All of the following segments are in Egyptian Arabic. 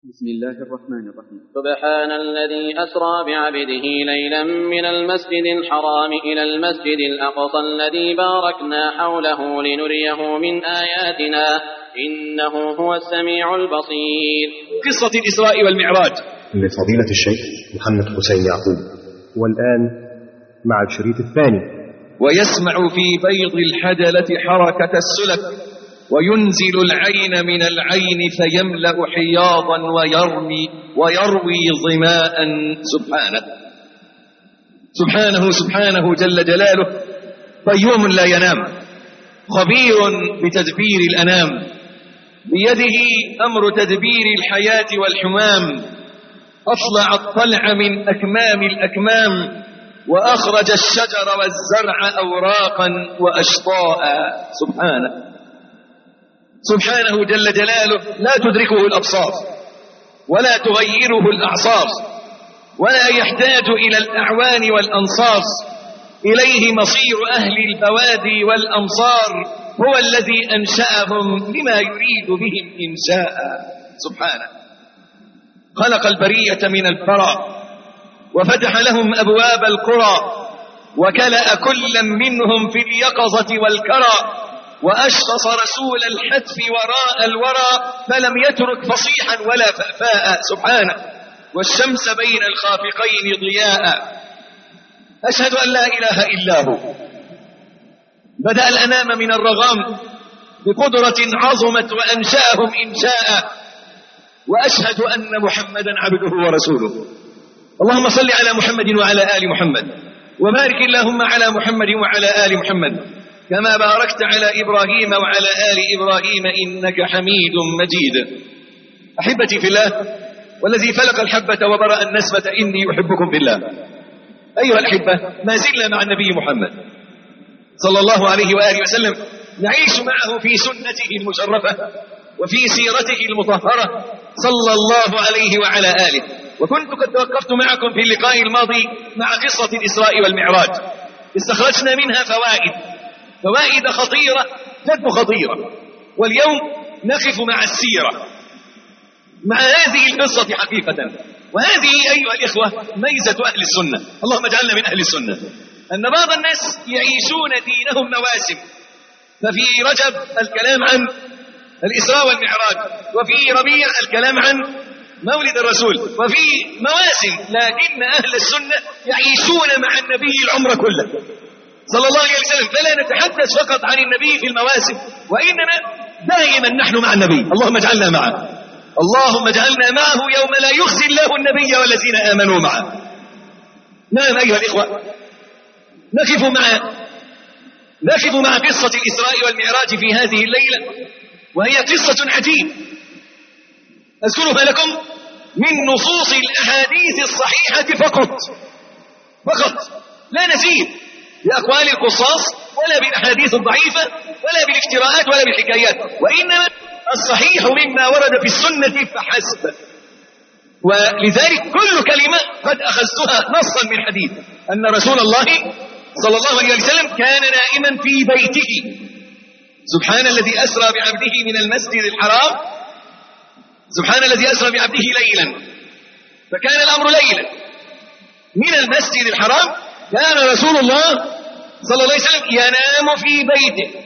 بسم الله الرحمن الرحيم سبحان الذي أسرى بعبده ليلا من المسجد الحرام إلى المسجد الأقصى الذي باركنا حوله لنريه من آياتنا إنه هو السميع البصير قصة الإسراء والمعراج لفضيلة الشيخ محمد حسين يعقوب والآن مع الشريط الثاني ويسمع في بيض الحدلة حركة السلك وينزل العين من العين فيملأ حياضا ويرمي ويروي ظماء سبحانه سبحانه سبحانه جل جلاله قيوم لا ينام خبير بتدبير الأنام بيده أمر تدبير الحياة والحمام أطلع الطلع من أكمام الأكمام وأخرج الشجر والزرع أوراقا وأشطاء سبحانه سبحانه جل جلاله لا تدركه الأبصار ولا تغيره الأعصار ولا يحتاج إلى الأعوان والأنصار إليه مصير أهل البوادي والأمصار هو الذي أنشأهم لما يريد بهم إنشاء سبحانه خلق البرية من البراء وفتح لهم أبواب القرى وكلأ كلا منهم في اليقظة والكرى وأشخص رسول الحتف وراء الورى فلم يترك فصيحا ولا فأفاء سبحانه والشمس بين الخافقين ضياء أشهد أن لا إله إلا هو بدأ الأنام من الرغام بقدرة عظمت وأنشأهم إنشاء وأشهد أن محمدا عبده ورسوله اللهم صل على محمد وعلى آل محمد وبارك اللهم على محمد وعلى آل محمد كما باركت على إبراهيم وعلى آل إبراهيم إنك حميد مجيد أحبتي في الله والذي فلق الحبة وبرأ النسمة إني أحبكم في الله أيها الأحبة ما زلنا مع النبي محمد صلى الله عليه وآله وسلم نعيش معه في سنته المشرفة وفي سيرته المطهرة صلى الله عليه وعلى آله وكنت قد توقفت معكم في اللقاء الماضي مع قصة الإسراء والمعراج استخرجنا منها فوائد فوائد خطيرة جد خطيرة واليوم نقف مع السيرة مع هذه القصة حقيقة وهذه أيها الإخوة ميزة أهل السنة اللهم اجعلنا من أهل السنة أن بعض الناس يعيشون دينهم مواسم ففي رجب الكلام عن الإسراء والمعراج وفي ربيع الكلام عن مولد الرسول وفي مواسم لكن أهل السنة يعيشون مع النبي العمر كله صلى الله عليه وسلم فلا نتحدث فقط عن النبي في المواسم وإنما دائما نحن مع النبي اللهم اجعلنا معه اللهم اجعلنا معه يوم لا يخزي الله النبي والذين آمنوا معه نعم أيها الإخوة نقف مع نقف مع قصة الإسراء والمعراج في هذه الليلة وهي قصة عجيب أذكرها لكم من نصوص الأحاديث الصحيحة فقط فقط لا نزيد بأقوال القصاص ولا بالأحاديث الضعيفة ولا بالافتراءات ولا بالحكايات وإنما الصحيح مما ورد في السنة فحسب ولذلك كل كلمة قد أخذتها نصا من حديث أن رسول الله صلى الله عليه وسلم كان نائما في بيته سبحان الذي أسرى بعبده من المسجد الحرام سبحان الذي أسرى بعبده ليلا فكان الأمر ليلا من المسجد الحرام كان رسول الله صلى الله عليه وسلم ينام في بيته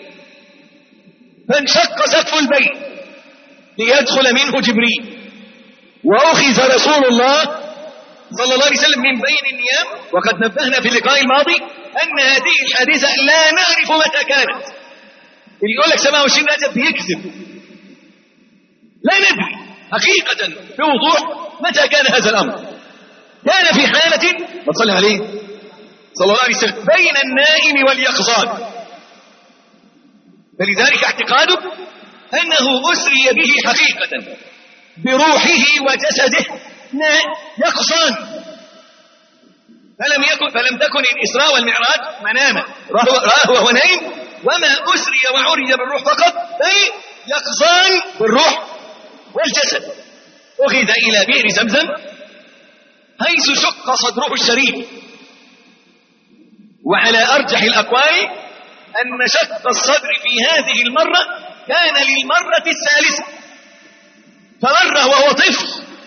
فانشق سقف البيت ليدخل منه جبريل وأخذ رسول الله صلى الله عليه وسلم من بين النيام وقد نبهنا في اللقاء الماضي أن هذه الحادثة لا نعرف متى كانت اللي يقول لك 27 رجب بيكذب لا ندري حقيقة بوضوح متى كان هذا الأمر كان في حالة ما تصلي عليه صلى الله عليه وسلم بين النائم واليقظان فلذلك اعتقادك أنه أسري به حقيقة بروحه وجسده يقظان فلم يكن فلم تكن الإسراء والمعراج مناما راه وهو نايم وما أسري وعرج بالروح فقط أي يقظان بالروح والجسد أخذ إلى بئر زمزم حيث شق صدره الشريف وعلى أرجح الأقوال أن شق الصدر في هذه المرة كان للمرة الثالثة فمر وهو طفل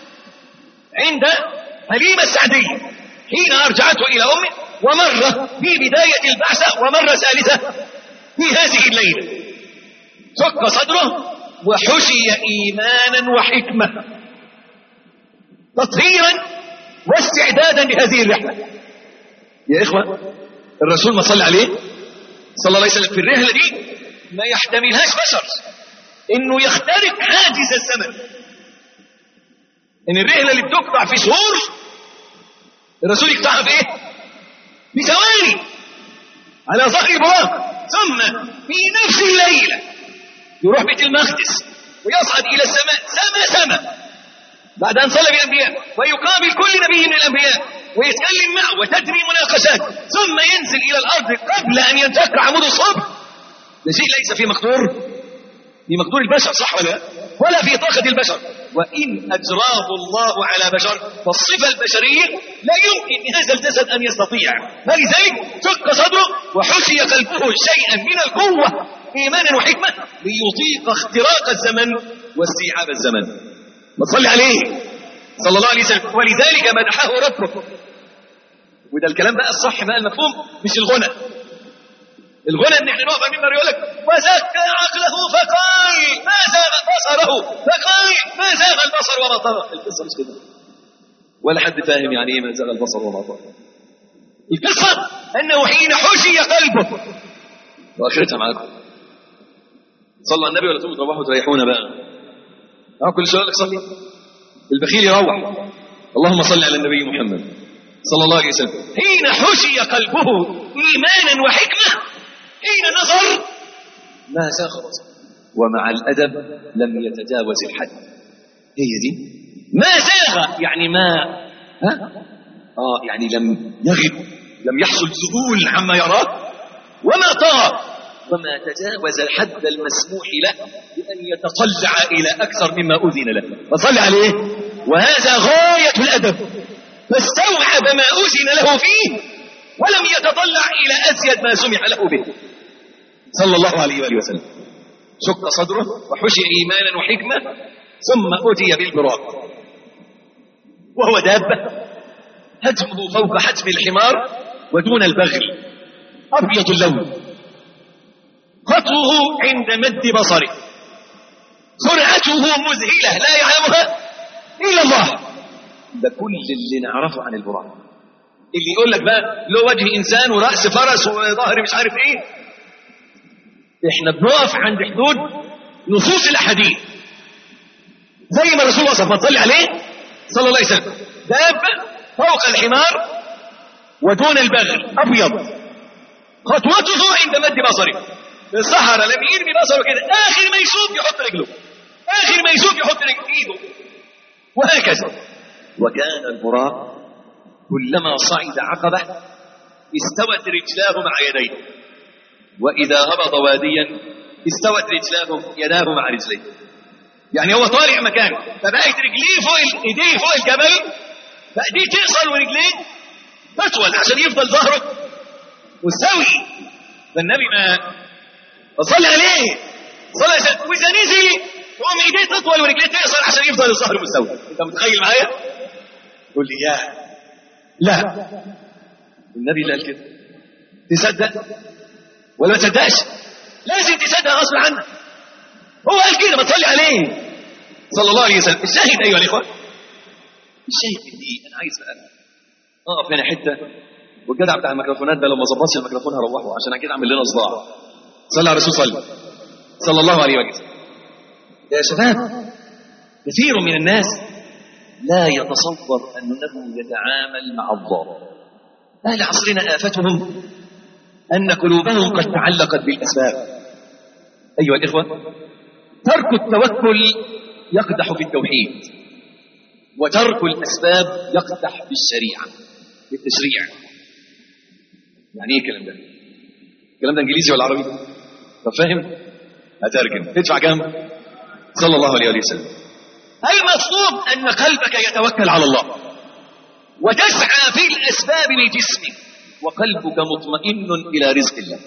عند حليمة السعدية حين أرجعته إلى أمه ومرة في بداية البعثة ومرة ثالثة في هذه الليلة شق صدره وحشي إيمانا وحكمة تطهيرا واستعدادا لهذه الرحلة يا إخوة الرسول ما صلى عليه صلى الله عليه وسلم في الرحلة دي ما يحتملهاش بشر انه يخترق حاجز الزمن ان الرحلة اللي بتقطع في شهور الرسول يقطعها في ايه في ثواني على ظهر براق ثم في نفس الليلة يروح بيت المقدس ويصعد الى السماء سما سما بعد ان صلى بالانبياء ويقابل كل نبي من الانبياء ويتكلم معه وتجري مناقشات ثم ينزل الى الارض قبل ان ينشق عمود الصبح ده شيء ليس في مقدور في مقدور البشر صح ولا لا؟ ولا في طاقة البشر وإن أجراه الله على بشر فالصفة البشرية لا يمكن لهذا الجسد أن يستطيع فلذلك شق صدره وحشي قلبه شيئا من القوة إيمانا وحكمة ليطيق اختراق الزمن واستيعاب الزمن ما تصلي عليه صلى الله عليه وسلم ولذلك مدحه ربه وده الكلام بقى الصح بقى المفهوم مش الغنى الغنى ان احنا نقف على المنبر يقول لك وزكى عقله فقال ما زاغ بصره فقال ما زاغ البصر وما طغى القصه مش كده ولا حد فاهم يعني ايه ما زاغ البصر وما طغى القصه انه حين حشي قلبه واخرتها معاكم صلى النبي ولا تقوموا تروحوا تريحونا بقى اه كل شويه يقول لك صلي البخيل يروح اللهم صل على النبي محمد صلى الله عليه وسلم حين حشي قلبه ايمانا وحكمه حين نظر ما زاغ بصره ومع الادب لم يتجاوز الحد هي دي ما زاغ يعني ما ها اه يعني لم يغب لم يحصل ذهول عما يراه وما طغى وما تجاوز الحد المسموح له بأن يتطلع إلى أكثر مما أذن له فصل عليه وهذا غاية الأدب فاستوعب ما أذن له فيه ولم يتطلع إلى أزيد ما سمح له به صلى الله عليه وآله وسلم شق صدره وحشي إيمانا وحكمة ثم أتي بالبراق وهو دابة حجمه فوق حجم الحمار ودون البغل أبيض اللون خطوه عند مد بصره سرعته مذهلة لا يعلمها إلا الله ده كل اللي نعرفه عن البراق اللي يقول لك بقى له وجه إنسان ورأس فرس وظهر مش عارف إيه إحنا بنقف عند حدود نصوص الأحاديث زي ما الرسول وصف ما تصلي عليه صلى الله عليه وسلم دابة فوق الحمار ودون البغل أبيض خطوته عند مد بصره في الصحراء لم يرمي بصره كده آخر ما يشوف يحط رجله آخر ما يشوف يحط رجله إيده وهكذا وكان البراق كلما صعد عقبة استوت رجلاه مع يديه وإذا هبط واديا استوت رجلاه يداه مع رجليه يعني هو طالع مكانه فبقت رجليه فوق ايديه فوق الجبل فايديه تقصر ورجليه تطول عشان يفضل ظهره مستوي فالنبي ما صلى عليه صلى عليه واذا نزل تقوم ايديه تطول ورجليه تقصر عشان يفضل الظهر مستوي انت متخيل معايا؟ قول لي يا لا النبي اللي قال كده تصدق ولا ما تصدقش لازم تصدق غصب عنك هو قال كده ما تصلي عليه صلى الله عليه وسلم الشاهد ايها الاخوه الشاهد في دي انا عايز بقى اقف هنا حته والجدع بتاع الميكروفونات ده لو ما ظبطش الميكروفون هروحه عشان كده عامل لنا صداع صلى على الرسول صلى صلى الله عليه وسلم يا شباب كثير من الناس لا يتصور انه يتعامل مع الله اهل عصرنا افتهم ان قلوبهم قد تعلقت بالاسباب ايها الاخوه ترك التوكل يقدح في التوحيد وترك الاسباب يقدح في الشريعه في التشريع يعني ايه الكلام ده الكلام ده انجليزي ولا عربي طب فاهم هترجم ادفع كام صلى الله عليه وسلم المطلوب ان قلبك يتوكل على الله وتسعى في الاسباب بجسمك وقلبك مطمئن الى رزق الله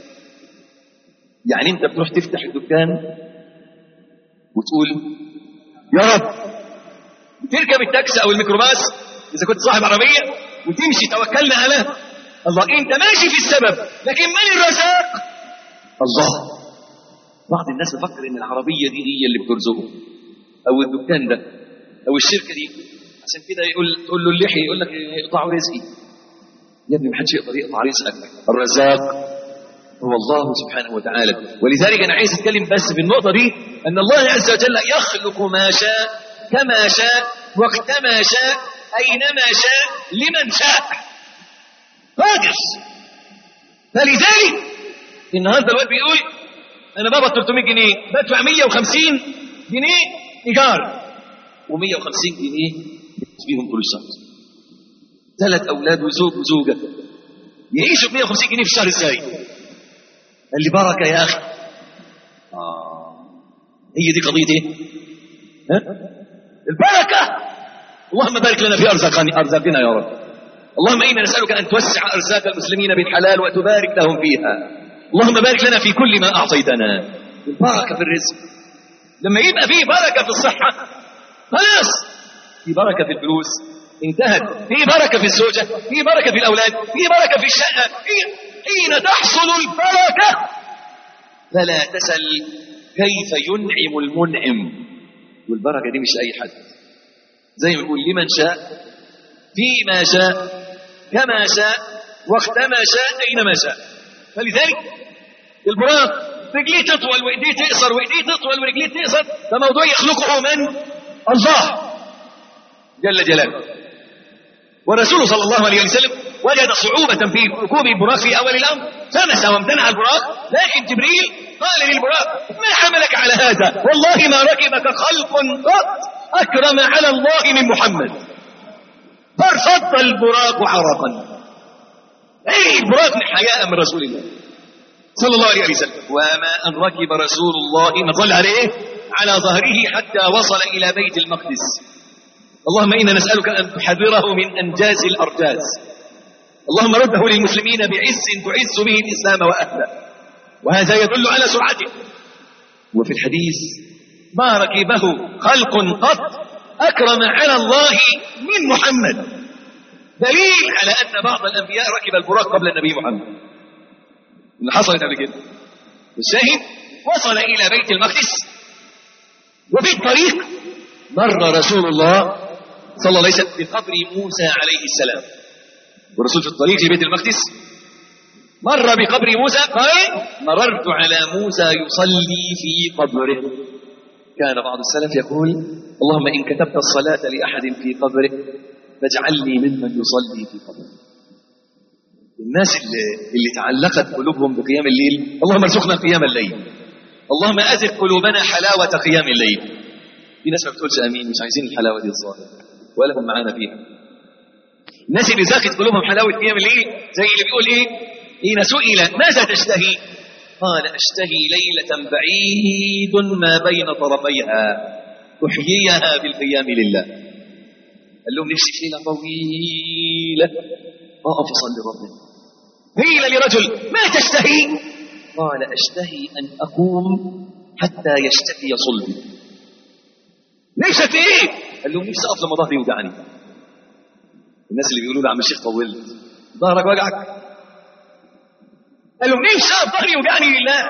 يعني انت بتروح تفتح الدكان وتقول يا رب تركب التاكسي او الميكروباص اذا كنت صاحب عربيه وتمشي توكلنا على الله انت ماشي في السبب لكن من الرزاق الله بعض الناس بفكر ان العربيه دي هي اللي بترزقه او الدكان ده او الشركه دي عشان كده يقول تقول له اللحيه يقول لك اقطعوا رزقي يا ابني ما حدش يقدر يقطع رزقك الرزاق هو الله سبحانه وتعالى ولذلك انا عايز اتكلم بس في النقطه دي ان الله عز وجل يخلق ما شاء كما شاء وقتما شاء اينما شاء لمن شاء قادر فلذلك النهارده الواد بيقول انا بابا 300 جنيه بدفع 150 جنيه ايجار و150 جنيه بيهم كل شهر ثلاث اولاد وزوج وزوجه يعيشوا ب 150 جنيه في الشهر ازاي؟ قال لي بركه يا اخي آه. هي دي قضيه ايه؟ ها؟ البركه اللهم بارك لنا في ارزاقنا ارزاقنا يا رب اللهم انا نسالك ان توسع ارزاق المسلمين بالحلال وتبارك لهم فيها اللهم بارك لنا في كل ما اعطيتنا البركه في الرزق لما يبقى فيه بركه في الصحه خلاص في بركه في الفلوس انتهت في بركه في الزوجه في بركه في الاولاد في بركه في الشقه في حين تحصل البركه فلا تسل كيف ينعم المنعم والبركه دي مش لاي حد زي ما بيقول لمن شاء فيما شاء كما شاء وقتما شاء اينما شاء فلذلك البراق رجليه تطول وايديه تقصر وايديه تطول ورجليه تقصر ده موضوع يخلقه من الله جل جلاله ورسوله صلى الله عليه وسلم وجد صعوبة في ركوب البراق في أول الأمر فمس وامتنع البراق لكن جبريل قال للبراق ما حملك على هذا والله ما ركبك خلق قط أكرم على الله من محمد فارفض البراق عرقا أي البراق من حياء من رسول الله صلى الله عليه وسلم وما أن ركب رسول الله ما قال عليه على ظهره حتى وصل إلى بيت المقدس اللهم إنا نسألك أن تحرره من أنجاز الأرجاز اللهم رده للمسلمين بعز تعز به الإسلام وأهله وهذا يدل على سرعته وفي الحديث ما ركبه خلق قط أكرم على الله من محمد دليل على أن بعض الأنبياء ركب البراق قبل النبي محمد اللي حصلت قبل كده الشاهد وصل إلى بيت المقدس وفي الطريق مر رسول الله صلى الله عليه وسلم بقبر موسى عليه السلام والرسول في الطريق في بيت المقدس مر بقبر موسى قال مررت على موسى يصلي في قبره كان بعض السلف يقول اللهم إن كتبت الصلاة لأحد في قبره فاجعلني ممن يصلي في قبره الناس اللي, اللي تعلقت قلوبهم بقيام الليل اللهم ارزقنا قيام الليل اللهم أزق قلوبنا حلاوة قيام الليل في ناس ما بتقولش امين مش عايزين الحلاوه دي الظاهر ولا هم معانا فيها الناس اللي زاقت قلوبهم حلاوه قيام الليل زي اللي بيقول ايه حين سئل ماذا تشتهي قال اشتهي ليله بعيد ما بين طرفيها احييها بالقيام لله قال لهم نفسي في ليله طويله اقف اصلي ربنا قيل لرجل ما تشتهي قال اشتهي ان اقوم حتى يشتكي صلبي نفسك في ايه؟ قال لهم نفسي اقف لما ظهري يوجعني. الناس اللي بيقولوا له عم الشيخ طولت ظهرك وجعك؟ قال لهم نفسي اقف ظهري يوجعني لله.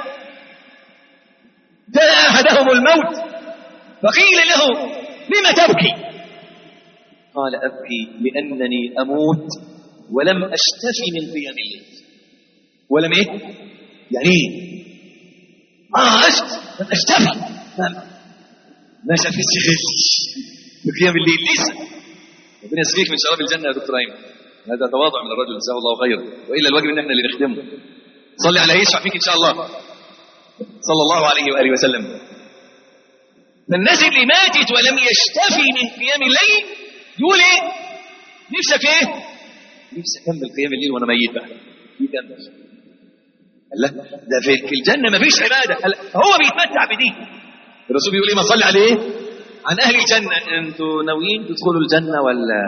جاء احدهم الموت فقيل له لم تبكي؟ قال ابكي لانني اموت ولم اشتفي من قيام الليل. ولم ايه؟ يعني ايه؟ اه اشت لم اشتفي ما شافش غير بقيام الليل لسه ربنا يسقيك من شراب الجنه يا دكتور ايمن هذا تواضع من الرجل جزاه الله خيرا والا الواجب ان احنا اللي نخدمه صلي عليه يشفع فيك ان شاء الله صلى الله عليه واله وسلم فالناس اللي ماتت ولم يشتفي من قيام الليل يقول ايه؟ نفسك ايه؟ نفسي اكمل قيام الليل وانا ميت بقى يكمل لا ده في الجنه ما فيش عباده هو بيتمتع بدي الرسول بيقول ايه ما صلي عليه عن اهل الجنه انتوا ناويين تدخلوا الجنه ولا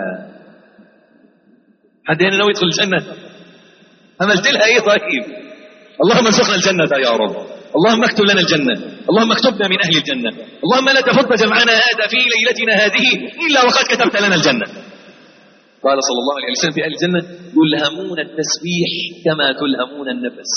حد هنا ناوي يدخل الجنه عملت لها ايه طيب اللهم ارزقنا الجنه يا رب اللهم اكتب لنا الجنه اللهم اكتبنا من أهل الجنة اللهم لا تفض جمعنا هذا في ليلتنا هذه إلا وقد كتبت لنا الجنة قال صلى الله عليه وسلم في أهل الجنة يلهمون التسبيح كما تلهمون النفس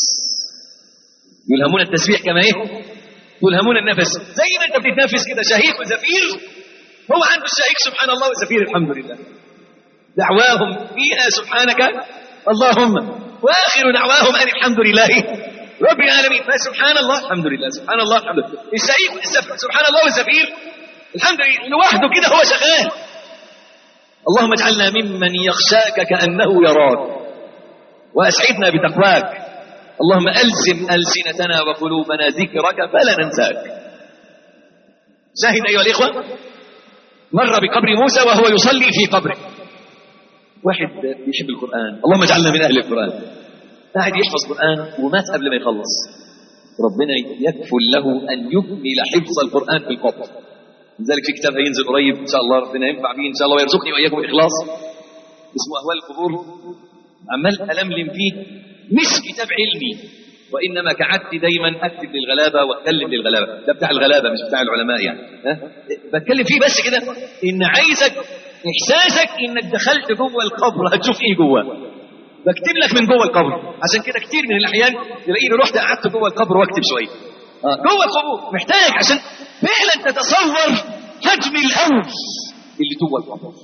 يلهمون التسبيح كما ايه تلهمون النفس زي ما انت بتتنفس كده شهيق وزفير هو عنده الشهيق سبحان الله والزفير الحمد لله دعواهم فيها سبحانك اللهم واخر دعواهم ان الحمد لله رب العالمين فسبحان الله الحمد لله سبحان الله الحمد لله الشهيق والزفير سبحان الله والزفير الحمد لله لوحده كده هو شغال اللهم اجعلنا ممن يخشاك كانه يراك واسعدنا بتقواك اللهم ألزم ألسنتنا وقلوبنا ذكرك فلا ننساك شاهد أيها الإخوة مر بقبر موسى وهو يصلي في قبره واحد بيحب القرآن اللهم اجعلنا من أهل القرآن قاعد يحفظ قرآن ومات قبل ما يخلص ربنا يكفل له أن يكمل حفظ القرآن في القبر لذلك في كتاب هينزل قريب إن شاء الله ربنا ينفع به إن شاء الله ويرزقني وإياكم الإخلاص اسمه أهوال القبور عمال ألملم فيه مش كتاب علمي وانما قعدت دايما اكتب للغلابه واتكلم للغلابه ده بتاع الغلابه مش بتاع العلماء يعني ها؟ بتكلم فيه بس كده ان عايزك احساسك انك دخلت جوه القبر هتشوف ايه جوه بكتب لك من جوه القبر عشان كده كتير من الاحيان تلاقيني رحت قعدت جوه القبر واكتب شويه آه. جوه القبور محتاج عشان فعلا تتصور حجم الهول اللي جوه القبر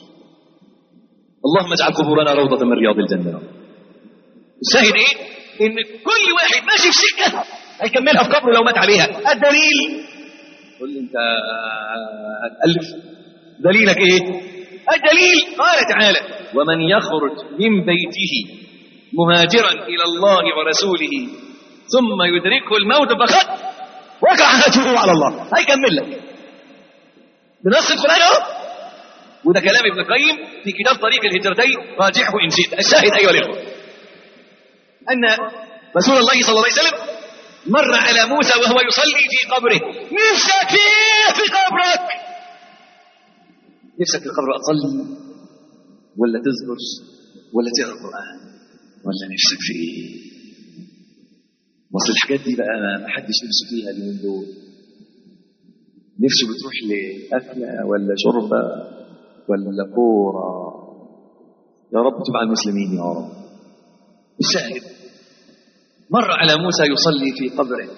اللهم اجعل قبورنا روضه من رياض الجنه الشاهد ايه ان كل واحد ماشي في سكه هيكملها في قبره لو مات عليها الدليل قول لي انت هتالف دليلك ايه الدليل قال تعالى ومن يخرج من بيته مهاجرا الى الله ورسوله ثم يدركه الموت فقد وقع اجره على الله هيكمل لك بنص القران اهو وده كلام ابن القيم في كتاب طريق الهجرتين راجعه ان شئت الشاهد ايها الاخوه أن رسول الله صلى الله عليه وسلم مر على موسى وهو يصلي في قبره نفسك فيه في قبرك نفسك في القبر أصلي ولا تذكر ولا تقرأ القرآن ولا نفسك في إيه وصل الحاجات دي بقى ما حدش نفسه فيها اليومين دول نفسه بتروح لأكلة ولا شربة ولا كورة يا رب تبع المسلمين يا رب الشاهد مر على موسى يصلي في قبره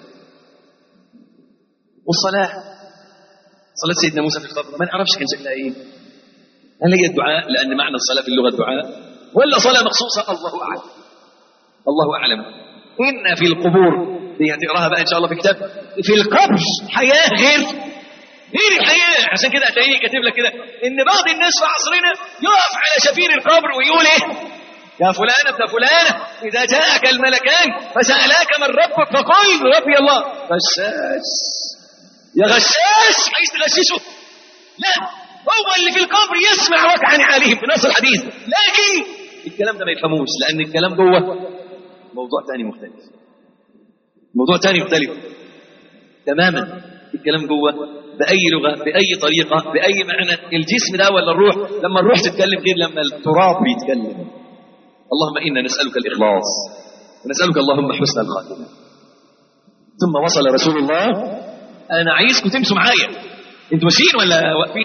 والصلاة صلاة سيدنا موسى في القبر ما نعرفش كان شكلها ايه هل هي الدعاء لأن معنى الصلاة في اللغة الدعاء ولا صلاة مخصوصة الله أعلم الله أعلم إن في القبور دي هتقراها بقى إن شاء الله في كتاب في القبر حياة غير غير الحياة عشان كده هتلاقيني كاتب لك كده إن بعض الناس في عصرنا يقف على شفير القبر ويقول إيه يا فلان ابن فلانة إذا جاءك الملكان فسألاك من ربك فقل ربي الله غشاش يا غشاش عايز تغششه لا هو اللي في القبر يسمع وقعا عليهم بنص الحديث لكن الكلام ده ما يفهموش لأن الكلام جوه موضوع تاني مختلف موضوع تاني مختلف تماما الكلام جوه بأي لغة بأي طريقة بأي معنى الجسم ده ولا الروح لما الروح تتكلم غير لما التراب يتكلم اللهم إنا نسألك الإخلاص ونسألك اللهم حسن الخاتمة ثم وصل رسول الله أنا عايزكم تمشوا معايا انتوا ماشيين ولا واقفين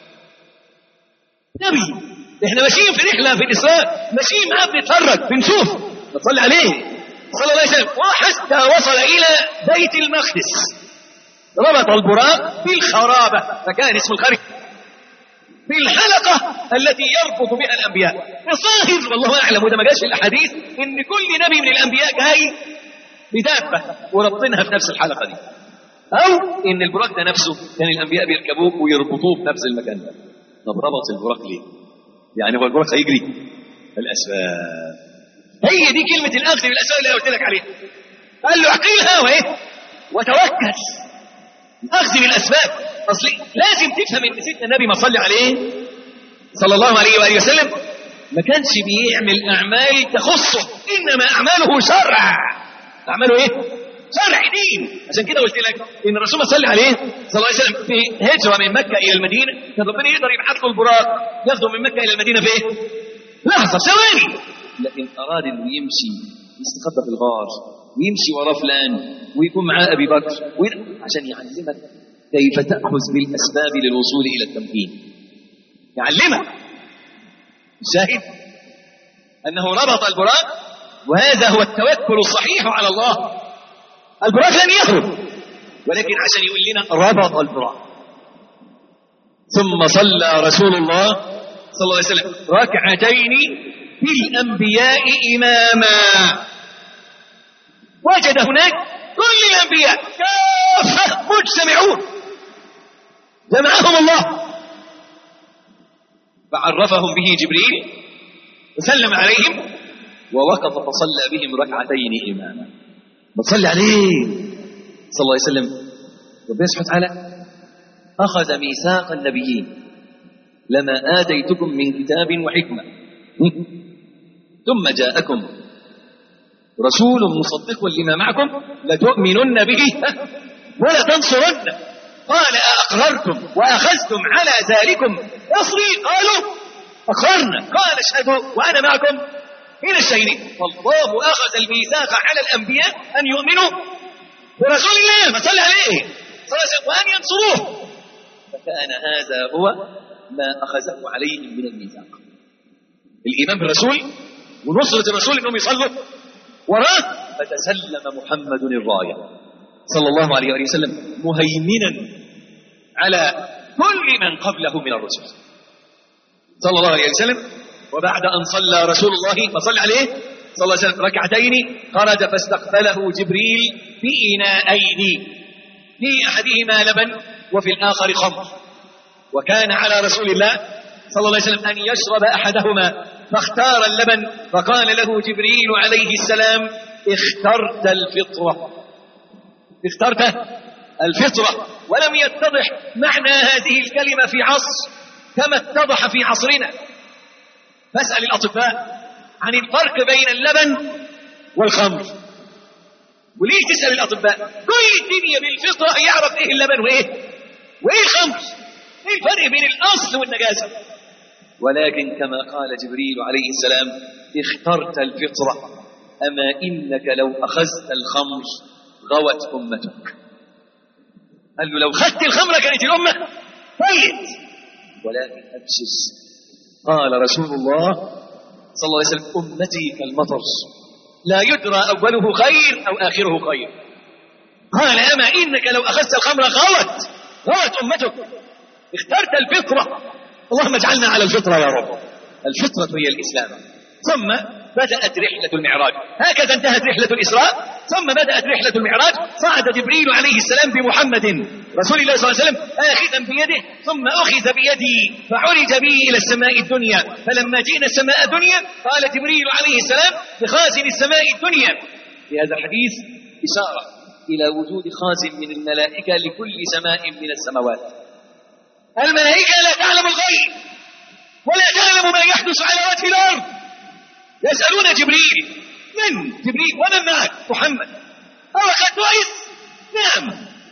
نبي احنا ماشيين في رحلة في الإسراء ماشيين معاه بنتفرج بنشوف نصلي عليه صلى الله عليه وسلم وحتى وصل إلى بيت المقدس ربط البراق بالخرابة فكان اسم الخريف بالحلقة التي يربط بها الأنبياء الظاهر والله أعلم وده ما جاش في الأحاديث إن كل نبي من الأنبياء جاي بدابة وربطنها في نفس الحلقة دي أو إن البراق ده نفسه كان الأنبياء بيركبوه ويربطوه في نفس المكان ده طب ربط البراق ليه؟ يعني هو البراق هيجري الأسباب هي دي كلمة الأخذ بالأسباب اللي أنا قلت لك عليها قال له اعقلها وإيه؟ وتوكل الأخذ بالأسباب أصل لازم تفهم إن سيدنا النبي ما صلي عليه صلى الله عليه وآله وسلم ما كانش بيعمل أعمال تخصه إنما أعماله شرع أعماله إيه؟ شرع دين عشان كده قلت لك إن الرسول صلى عليه صلى الله عليه وسلم في هجرة من مكة إلى المدينة كان ربنا يقدر يبعث له البراق ياخده من مكة إلى المدينة في إيه؟ لحظة ثواني لكن أراد إنه يمشي يستخبى في الغار ويمشي وراه فلان ويكون معاه أبي بكر وين- عشان يعلمك كيف تأخذ بالأسباب للوصول إلى التمكين يعلمك شاهد أنه ربط البراق وهذا هو التوكل الصحيح على الله البراق لن يخرج ولكن عشان يقول لنا ربط البراق ثم صلى رسول الله صلى الله عليه وسلم ركعتين بالأنبياء إماما وجد هناك كل الأنبياء كافة مجتمعون جمعهم الله فعرفهم به جبريل وسلم عليهم ووقف فصلى بهم ركعتين إماما بتصلي عليه صلى الله عليه وسلم ربنا سبحانه وتعالى أخذ ميثاق النبيين لما آتيتكم من كتاب وحكمة ثم جاءكم رسول مصدق لما معكم لتؤمنن به ولا تنصرن قال أأقررتم وأخذتم على ذلكم أصري قالوا أقررنا قال اشهدوا وأنا معكم إلى الشهيدين فالله أخذ الميثاق على الأنبياء أن يؤمنوا برسول الله ما صلى عليه صلى الله عليه وسلم وأن ينصروه فكان هذا هو ما أخذه عليهم من الميثاق الإيمان بالرسول ونصرة الرسول أنهم يصلوا وراه فتسلم محمد الراية صلى الله عليه وآله وسلم مهيمنا على كل من قبله من الرسل صلى الله عليه وسلم وبعد أن صلى رسول الله فصلى عليه صلى الله عليه وسلم ركعتين خرج فاستقبله جبريل بإناءين في أحدهما لبن وفي الآخر خمر وكان على رسول الله صلى الله عليه وسلم أن يشرب أحدهما فاختار اللبن فقال له جبريل عليه السلام اخترت الفطرة اخترت الفطرة ولم يتضح معنى هذه الكلمة في عصر كما اتضح في عصرنا فاسأل الأطباء عن الفرق بين اللبن والخمر وليه تسأل الأطباء كل الدنيا بالفطرة يعرف إيه اللبن وإيه وإيه الخمر إيه الفرق بين الأصل والنجاسة ولكن كما قال جبريل عليه السلام اخترت الفطرة أما إنك لو أخذت الخمر غوت أمتك قال له لو خدت الخمر كانت الأمة طيب ولكن أبشر قال رسول الله صلى الله عليه وسلم أمتي كالمطر لا يدرى أوله خير أو آخره خير قال أما إنك لو أخذت الخمر غوت غوت أمتك اخترت الفطرة اللهم اجعلنا على الفطرة يا رب الفطرة هي الإسلام ثم بدأت رحلة المعراج هكذا انتهت رحلة الإسراء ثم بدأت رحلة المعراج صعد جبريل عليه السلام بمحمد رسول الله صلى الله عليه وسلم آخذا بيده ثم أخذ بيدي فعرج به إلى السماء الدنيا فلما جئنا السماء الدنيا قال جبريل عليه السلام لخازن السماء الدنيا في هذا الحديث إشارة إلى وجود خازن من الملائكة لكل سماء من السماوات الملائكة لا تعلم الغيب ولا تعلم ما يحدث على وجه الأرض يسألون جبريل من جبريل ومن معك محمد أو قد بعث نعم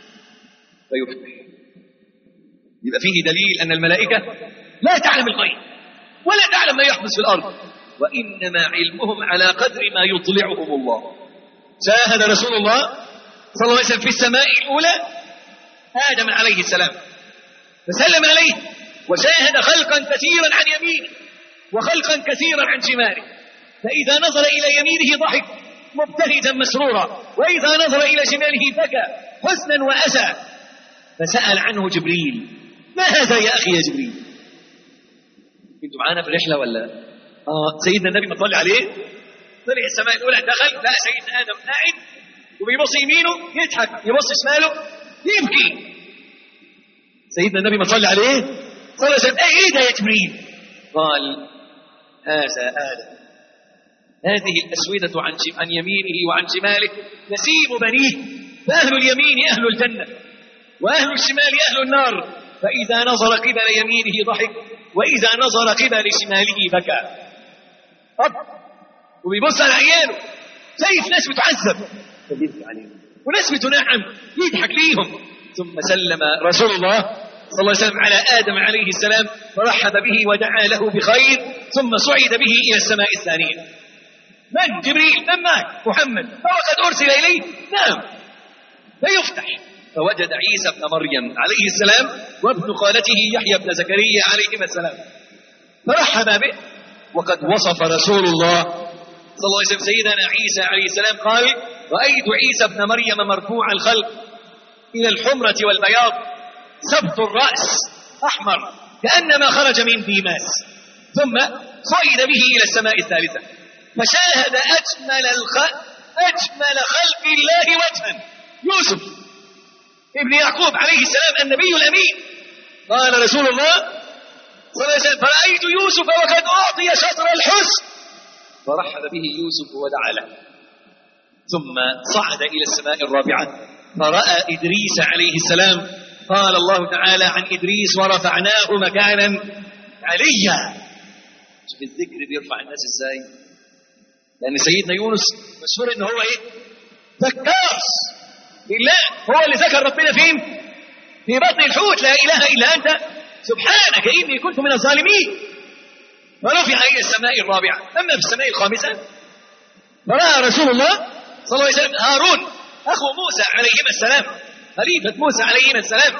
فيفتح يبقى فيه دليل أن الملائكة لا تعلم الغيب ولا تعلم ما يحدث في الأرض وإنما علمهم على قدر ما يطلعهم الله شاهد رسول الله صلى الله عليه وسلم في السماء الأولى آدم عليه السلام فسلم عليه وشاهد خلقا كثيرا عن يمينه وخلقا كثيرا عن شماله فإذا نظر إلى يمينه ضحك مبتهجا مسرورا وإذا نظر إلى شماله بكى حزنا وأسى فسأل عنه جبريل ما هذا يا أخي يا جبريل كنتوا معانا في الرحلة ولا آه سيدنا النبي ما طلع عليه طلع السماء الأولى دخل لقى سيدنا آدم قاعد وبيبص يمينه يضحك يبص شماله يبكي سيدنا النبي ما صلى عليه صلى الله عليه وسلم ايه ده يا جبريل قال هذا آدم هذه الأسودة عن عن يمينه وعن شماله نسيب بنيه فأهل اليمين أهل الجنة وأهل الشمال أهل النار فإذا نظر قبل يمينه ضحك وإذا نظر قبل شماله بكى أب وبيبص على عياله شايف ناس بتعذب فبيبكي عليهم وناس بتنعم يضحك ليهم ثم سلم رسول الله صلى الله عليه وسلم على آدم عليه السلام فرحب به ودعا له بخير ثم صعد به إلى السماء الثانية من جبريل من معك محمد هو قد أرسل إليه نعم فيفتح فوجد عيسى ابن مريم عليه السلام وابن خالته يحيى بن زكريا عليهما السلام فرحب به وقد وصف رسول الله صلى الله عليه وسلم سيدنا عيسى عليه السلام قال رأيت عيسى ابن مريم مرفوع الخلق إلى الحمرة والبياض سبط الرأس أحمر كأنما خرج من ديماس ثم صعد به إلى السماء الثالثة فشاهد أجمل الخلق أجمل خلق الله وجها يوسف ابن يعقوب عليه السلام النبي الأمين قال رسول الله صلى الله عليه وسلم فرأيت يوسف وقد أعطي شطر الحسن فرحب به يوسف ودعا له ثم صعد إلى السماء الرابعة فرأى إدريس عليه السلام قال الله تعالى عن إدريس ورفعناه مكانا عليا شوف الذكر بيرفع الناس ازاي لأن سيدنا يونس مشهور إن هو إيه ذكاس لله هو اللي ذكر ربنا فين في بطن الحوت لا إله إلا أنت سبحانك إني كنت من الظالمين ورفع إلى السماء الرابعة أما في السماء الخامسة فرأى رسول الله صلى الله عليه وسلم هارون أخو موسى عليهما السلام خليفة موسى عليهما السلام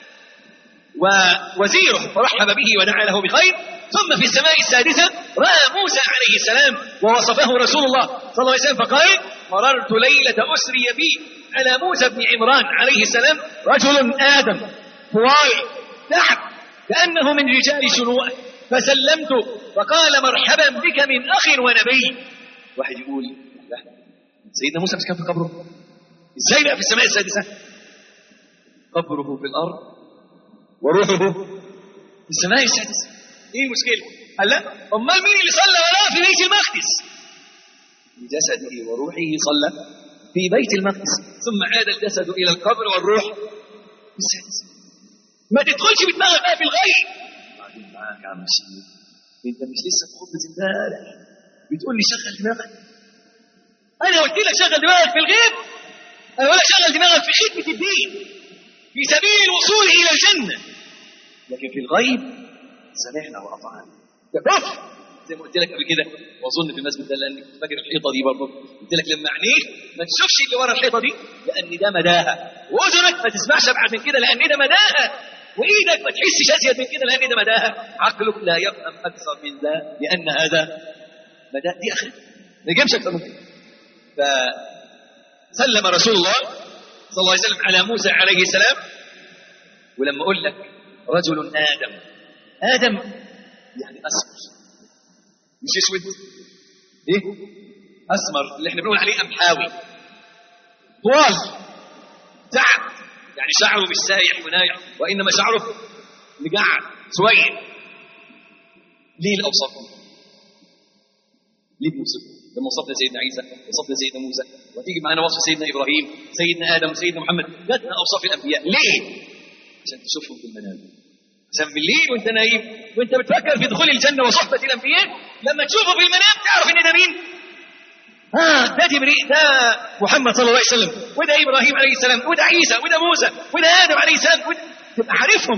ووزيره فرحب به ودعا له بخير ثم في السماء السادسة رأى موسى عليه السلام ووصفه رسول الله صلى الله عليه وسلم فقال مررت ليلة أسري بي على موسى بن عمران عليه السلام رجل آدم طوال تحت كأنه من رجال شنوء فسلمت فقال مرحبا بك من أخ ونبي واحد يقول لا سيدنا موسى مش كان في قبره ازاي بقى في السماء السادسة قبره في الأرض وروحه في السماء السادسة ايه المشكلة قال لا امال مين اللي صلى وراه في بيت المقدس بجسده وروحه صلى في بيت المقدس ثم عاد الجسد الى القبر والروح في السادسة ما تدخلش بدماغك بقى في الغيب بعدين معاك يا عم الشيخ انت مش لسه في خطبة امبارح بتقول لي شغل دماغك انا قلت لك شغل دماغك في الغيب انا ولا شغل دماغك في خدمة الدين في سبيل الوصول الى الجنة لكن في الغيب سمعنا واطعنا ده كفر زي ما قلت لك قبل كده واظن في المسجد ده لانك فاكر الحيطه دي برضه قلت لك لما عينيك ما تشوفش اللي ورا الحيطه دي لان ده مداها واذنك ما تسمعش ابعد من كده لان ده مداها وايدك ما تحسش ازيد من كده لان ده مداها عقلك لا يفهم اكثر من ذا لان هذا مداء دي اخر ما يجيبش اكثر من كده فسلم رسول الله صلى الله عليه وسلم على موسى عليه السلام ولما اقول لك رجل ادم ادم يعني اسمر مش اسود ايه اسمر اللي احنا بنقول عليه امحاوي طوال تعب يعني شعره مش سايح ونايح وانما شعره مجعد سويد ليه الاوصاف دي؟ ليه بنوصفه؟ لما وصفنا سيدنا عيسى وصفنا سيدنا موسى وتيجي معانا وصف سيدنا ابراهيم سيدنا ادم وسيدنا محمد جاتنا اوصاف الانبياء ليه؟ عشان تشوفهم في المنام عشان بالليل وانت نايم وانت بتفكر في دخول الجنه وصحبه الانبياء لما تشوفه في المنام تعرف ان ده مين؟ اه ده جبريل ده محمد صلى الله عليه وسلم وده ابراهيم عليه السلام وده عيسى وده موسى وده ادم عليه السلام وده تبقى عارفهم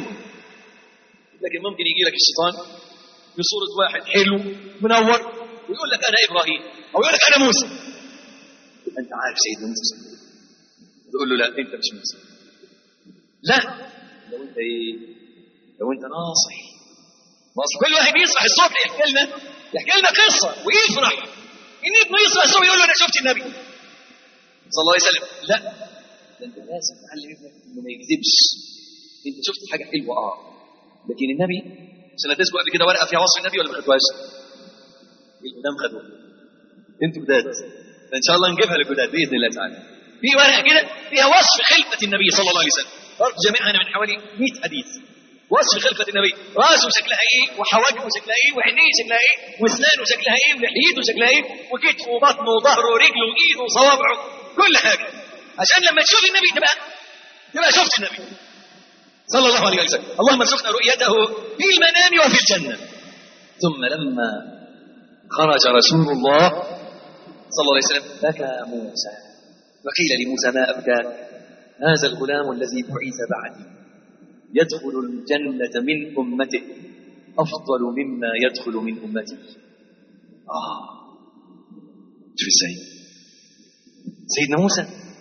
لكن ممكن يجي لك الشيطان بصوره واحد حلو منور ويقول لك انا ابراهيم او يقول لك انا موسى يبقى انت عارف سيدنا موسى تقول له لا انت مش موسى لا لو انت ايه لو انت ناصح ما اصل كل واحد يصبح الصبح يحكي لنا يحكي لنا قصه ويفرح ان ابنه يصبح الصبح يقول له انا شفت النبي صلى الله عليه وسلم لا ده انت لازم تعلم ابنك انه ما يكذبش انت شفت حاجه حلوه اه لكن النبي عشان هتسبق قبل كده ورقه فيها وصف النبي ولا ما خدتوهاش؟ القدام خدوها انتوا جداد فان شاء الله نجيبها للجداد باذن الله تعالى في ورقه كده فيها وصف خلقه النبي صلى الله عليه وسلم برضه جميعها من حوالي 100 حديث وصف خلقة النبي راسه شكلها ايه وحواجبه شكلها ايه وعينيه شكلها ايه واسنانه شكلها ايه ولحيته شكلها ايه وكتفه وبطنه وظهره ورجله وايده وصوابعه كل حاجة عشان لما تشوف النبي تبقى تبقى شفت النبي صلى الله عليه وسلم اللهم ارزقنا رؤيته في المنام وفي الجنة ثم لما خرج رسول الله صلى الله عليه وسلم بكى موسى وقيل لموسى ما أبكاك هذا الغلام الذي بعث بعدي يدخل الجنة من أمته أفضل مما يدخل من أمتي آه شوف ازاي سيدنا موسى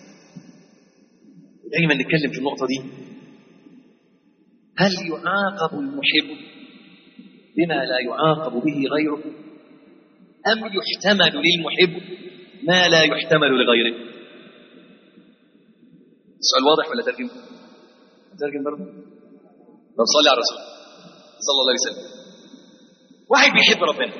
دايما نتكلم في النقطة دي هل يعاقب المحب بما لا يعاقب به غيره أم يحتمل للمحب ما لا يحتمل لغيره السؤال واضح ولا ترجم ترجم برضه طب صلي على الرسول صلى الله عليه وسلم واحد بيحب ربنا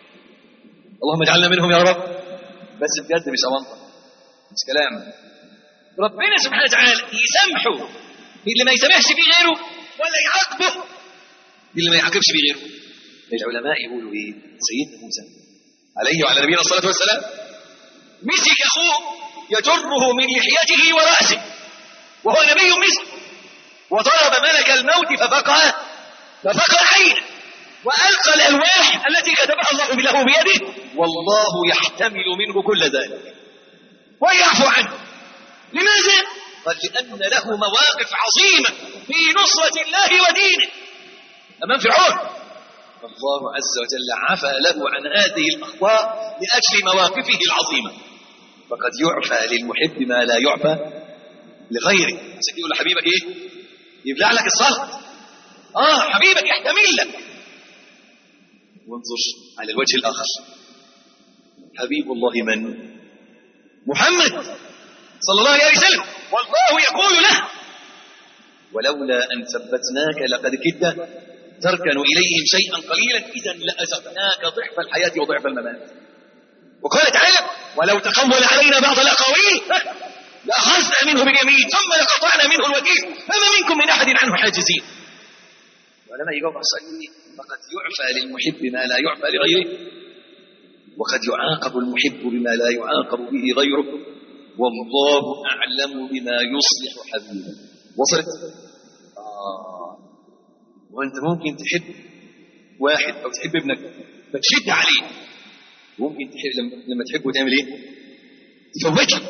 اللهم اجعلنا منهم يا رب بس بجد مش أونطة مش كلام ربنا سبحانه وتعالى يسامحه اللي ما يسامحش فيه غيره ولا يعاقبه اللي ما يعاقبش فيه غيره العلماء يقولوا ايه سيدنا موسى عليه وعلى نبينا الصلاه والسلام مسك اخوه يجره من لحيته وراسه وهو نبي مصر وضرب ملك الموت ففقع ففقع عينه والقى الالواح التي كتبها الله له بيده والله يحتمل منه كل ذلك ويعفو عنه لماذا؟ قال لأن له مواقف عظيمة في نصرة الله ودينه أمام فرعون الله عز وجل عفى له عن هذه الأخطاء لأجل مواقفه العظيمة فقد يعفى للمحب ما لا يعفى لغيره عشان يقول لحبيبك ايه يبلع لك الصلاه اه حبيبك يحتمل لك وانظر على الوجه الاخر حبيب الله من محمد صلى الله عليه وسلم والله يقول له ولولا ان ثبتناك لقد كدت تركن اليهم شيئا قليلا اذا لازقناك ضعف الحياه وضعف الممات وقال تعالى ولو تقول علينا بعض الاقاويل لاخذنا منه باليمين ثم لقطعنا منه الوتين فما منكم من احد عنه حاجزين ولما يجاوب على السؤال فقد يعفى للمحب ما لا يعفى لغيره وقد يعاقب المحب بما لا يعاقب به غيره والله اعلم بما يصلح حبيبه وصلت آه. وانت ممكن تحب واحد او تحب ابنك فتشد عليه ممكن تحب لما, لما تحبه تعمل ايه تفوته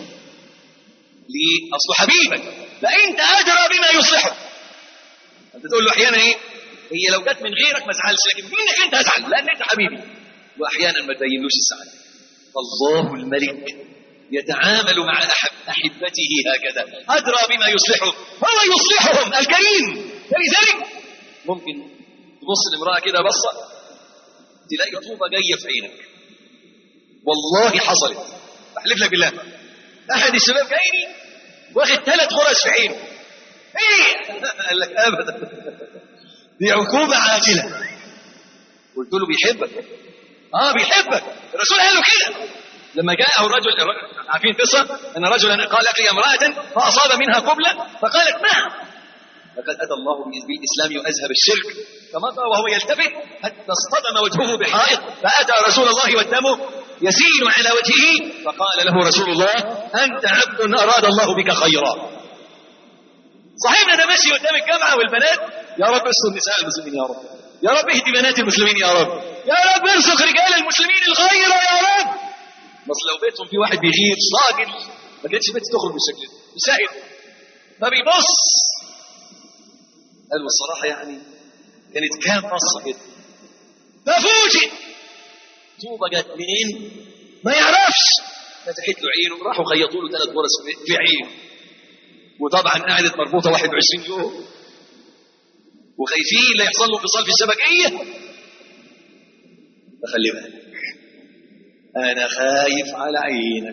ليه اصل حبيبك فانت ادرى بما يصلحه انت تقول له احيانا ايه هي لو جت من غيرك ما تزعلش لكن منك انت ازعل لان انت حبيبي واحيانا ما تبينلوش السعاده الله الملك يتعامل مع أحب احبته هكذا ادرى بما يصلحه هو يصلحهم الكريم فلذلك ممكن تبص لامراه كده بصه تلاقي طوبه جايه في عينك والله حصلت بحلف لك بالله احد الشباب جايني واخد ثلاث غرز في عينه ايه قال لك ابدا دي عقوبه عاجله قلت له بيحبك اه بيحبك الرسول قال له كده لما جاءه الرجل عارفين قصه ان رجلا قال لقي امراه فاصاب منها قبله فقالت نعم لقد اتى الله بالاسلام واذهب الشرك فمضى وهو يلتفت حتى اصطدم وجهه بحائط فاتى رسول الله والدم يسيل على وجهه فقال له رسول الله انت عبد اراد الله بك خيرا صاحبنا ده ماشي قدام الجامعه والبنات يا رب استر نساء المسلمين يا رب يا رب اهدي بنات المسلمين يا رب يا رب ارزق رجال المسلمين الخير يا رب بس لو بيتهم في واحد بيغير راجل ما كانتش بنت تخرج بالشكل ده مسائل فبيبص قال والصراحه يعني كانت كام بصه كده ففوجئ طوبه جت منين ما يعرفش فتحت له عينه راحوا خيطوا له ثلاث غرز في عينه وطبعا قعدت مربوطه 21 يوم وخايفين لا يحصل له انفصال في الشبكيه فخلي بالك انا خايف على عينك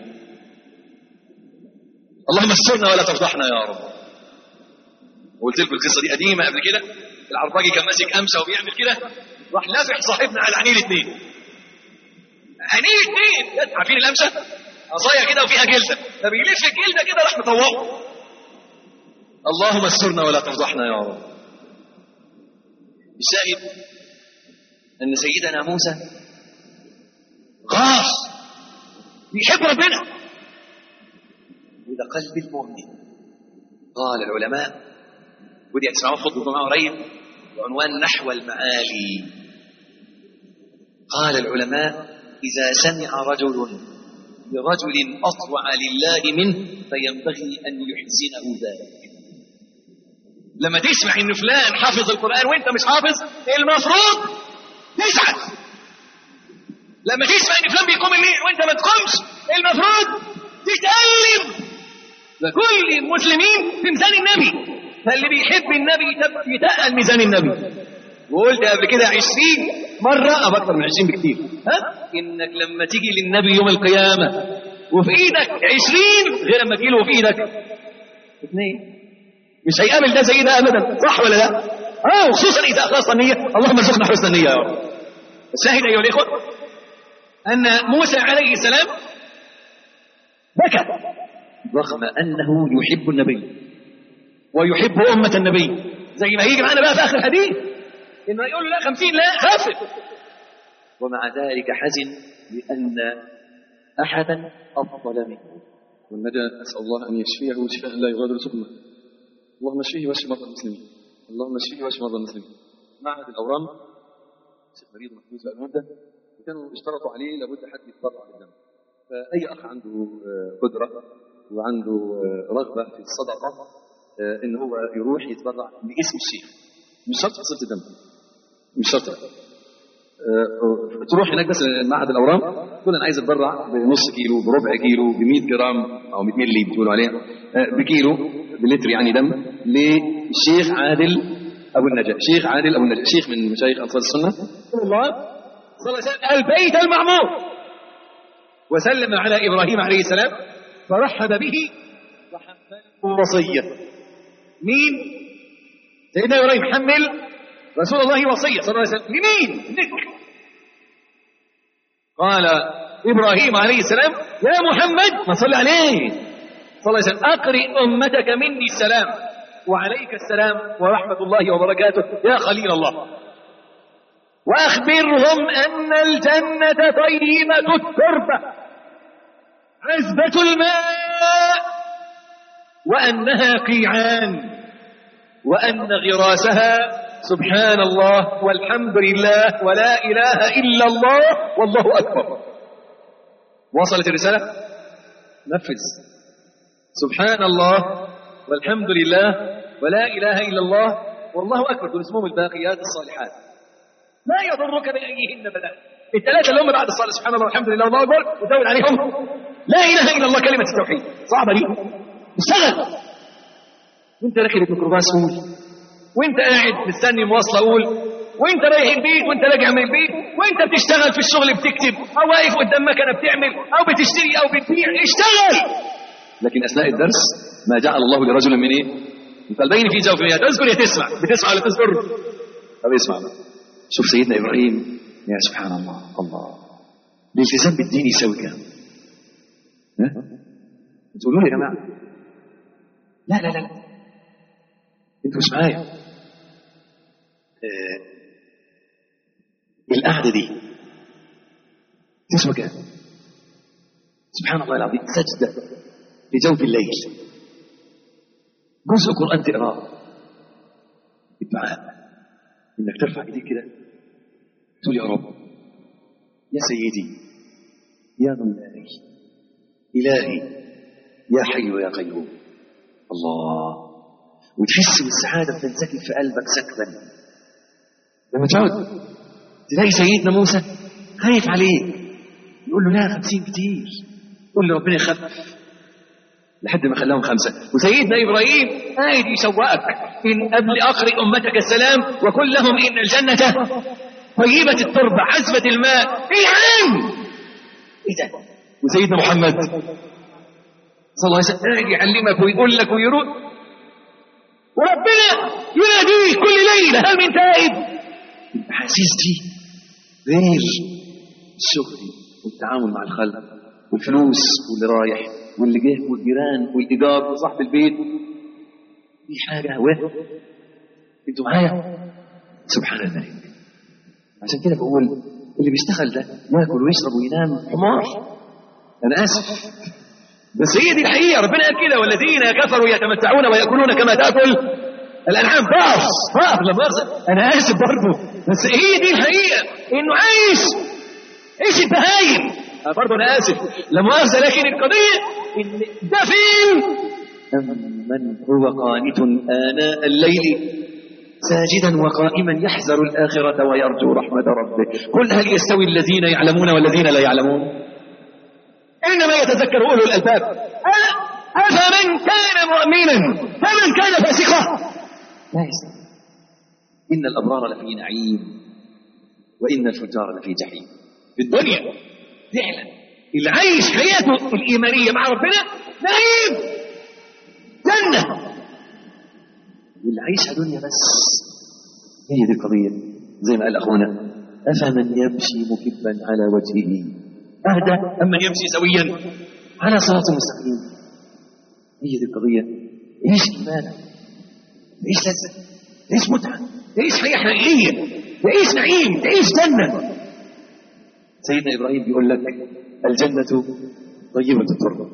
اللهم استرنا ولا تفضحنا يا رب وقلت لكم القصه دي قديمه قبل كده العرباجي كان ماسك امشه وبيعمل كده راح لافح صاحبنا على عينيه الاثنين عينيه الاثنين عارفين الامشه عصايه كده وفيها جلده فبيلف الجلده كده راح مطوقه اللهم استرنا ولا تفضحنا يا رب الشاهد ان سيدنا موسى غاص بيحب ربنا وده قلب المؤمن قال العلماء ودي هتسمعوه خطبه معاه قريب بعنوان نحو المعالي قال العلماء اذا سمع رجل برجل اطوع لله منه فينبغي ان يحزنه ذلك لما تسمع ان فلان حافظ القران وانت مش حافظ المفروض تزعل لما تسمع ان فلان بيقوم الليل وانت ما تقومش المفروض تتألم فكل المسلمين في ميزان النبي فاللي بيحب النبي يتب- يتقل ميزان النبي وقلت قبل كده 20 مرة أو أكثر من 20 بكتير ها إنك لما تيجي للنبي يوم القيامة وفي إيدك 20 غير لما تجي له في إيدك اثنين مش هيقابل ده زي ده أبدا صح ولا لا؟ اه وخصوصا إذا أخلصت النية اللهم ارزقنا حسن النية يا رب الشاهد أيها الإخوة أن موسى عليه السلام بكى رغم أنه يحب النبي ويحب أمة النبي زي ما هيجي معانا بقى في آخر الحديث إنه يقول له لا خمسين لا خافت ومع ذلك حزن لأن أحدا أفضل منه والندى أسأل الله أن يشفيه شفاء لا يغادر سقما اللهم اشفيه واشف مرضى المسلمين اللهم اشفيه واشف مرضى المسلمين معهد الأورام شيخ مريض محفوظ بقى ده وكانوا اشترطوا عليه لابد حد يتبرع بالدم فأي أخ عنده آه، قدرة وعنده آه، رغبة في الصدقة آه، إن هو يروح يتبرع باسم الشيخ مش شرط فصيلة الدم مش شرط آه، تروح هناك بس معهد الاورام تقول انا عايز اتبرع بنص كيلو بربع كيلو ب 100 جرام او 100 مللي بتقولوا عليها آه، بكيلو بلتر يعني دم للشيخ عادل ابو النجاة شيخ عادل ابو النجاة شيخ من مشايخ انصار السنه رسول الله صلى الله عليه وسلم البيت المعمور وسلم على إبراهيم عليه السلام فرحب به وحمله وصية مين؟ سيدنا إبراهيم حمل رسول الله وصية صلى الله عليه وسلم لمين؟ لك قال إبراهيم عليه السلام يا محمد ما صلى عليه صلى الله عليه وسلم أقرئ أمتك مني السلام وعليك السلام ورحمة الله وبركاته يا خليل الله وأخبرهم أن الجنة طيبة التربة عذبة الماء وأنها قيعان وأن غراسها سبحان الله والحمد لله ولا إله إلا الله والله أكبر وصلت الرسالة نفذ سبحان الله والحمد لله ولا إله إلا الله والله أكبر دول اسمهم الباقيات الصالحات لا يضرك بأيهن بدأت الثلاثة اللي هم بعد الصلاة سبحان الله والحمد لله والله أكبر وزود عليهم لا إله إلا الله كلمة التوحيد صعبة دي اشتغل وانت راكب الميكروباص قول وانت قاعد مستني مواصلة قول وانت رايح البيت وانت راجع من البيت وانت بتشتغل في الشغل بتكتب او واقف قدام مكنه بتعمل او بتشتري او بتبيع اشتغل لكن اثناء الدرس ما جعل الله لرجل من ايه؟ من قلبين في جوفه تذكر يا تسمع بتسمع ولا تذكر؟ طب اسمع بقى شوف سيدنا ابراهيم يا سبحان الله الله الالتزام بالدين يساوي كام؟ ها؟ تقولوا لي يا جماعه لا لا لا لا انتوا مش معايا آه، القعده دي تسوى كام؟ سبحان الله العظيم سجده لجوف الليل جزء قرآن تقراه الدعاء انك ترفع ايديك كده تقول يا رب يا سيدي يا مولاي إلهي يا حي يا قيوم الله وتحس بالسعادة بتنسكب في قلبك سكبا لما تقعد تلاقي سيدنا موسى خايف عليك يقول له لا خمسين كتير قول له ربنا يخفف لحد ما خلاهم خمسة وسيدنا إبراهيم قاعد يشوقك إن قبل أقرئ أمتك السلام وقل لهم إن الجنة طيبة التربة عذبة الماء إيه عام إيه ده وسيدنا محمد صلى الله عليه وسلم قاعد يعلمك ويقول لك ويرد وربنا يناديك كل ليلة هل من تائب الأحاسيس دي غير الشغل والتعامل مع الخلق والفلوس واللي رايح واللي جه والجيران والإيجار وصاحب البيت دي حاجة وهم انتوا معايا سبحان الملك عشان كده بقول اللي بيشتغل ده ياكل ويشرب وينام حمار انا اسف بس هي دي الحقيقه ربنا قال كده والذين كفروا يتمتعون وياكلون كما تاكل الانعام باص باص لا مؤاخذه انا اسف برضه بس هي دي الحقيقه انه عايش ايش البهايم أنا برضه انا اسف لا مؤاخذه لكن القضيه ان ده فين من هو قانت اناء الليل ساجدا وقائما يحذر الآخرة ويرجو رحمة ربه قل هل يستوي الذين يعلمون والذين لا يعلمون إنما يتذكر أولو الألباب أ- أفمن كان مؤمنا فمن كان فاسقا لا يستوي إن الأبرار لفي نعيم وإن الفجار لفي جحيم في الدنيا فعلا العيش حياته الإيمانية مع ربنا نعيم جنة واللي عايشها دنيا بس هي دي القضية زي ما قال أخونا أفمن يمشي مكبا على وجهه أهدى أم من يمشي سويا على صراط مستقيم هي دي القضية عيش إيمانا عيش لذة عيش متعة عيش حياة حقيقية تعيش نعيم تعيش جنة سيدنا إبراهيم بيقول لك الجنة طيبة التربة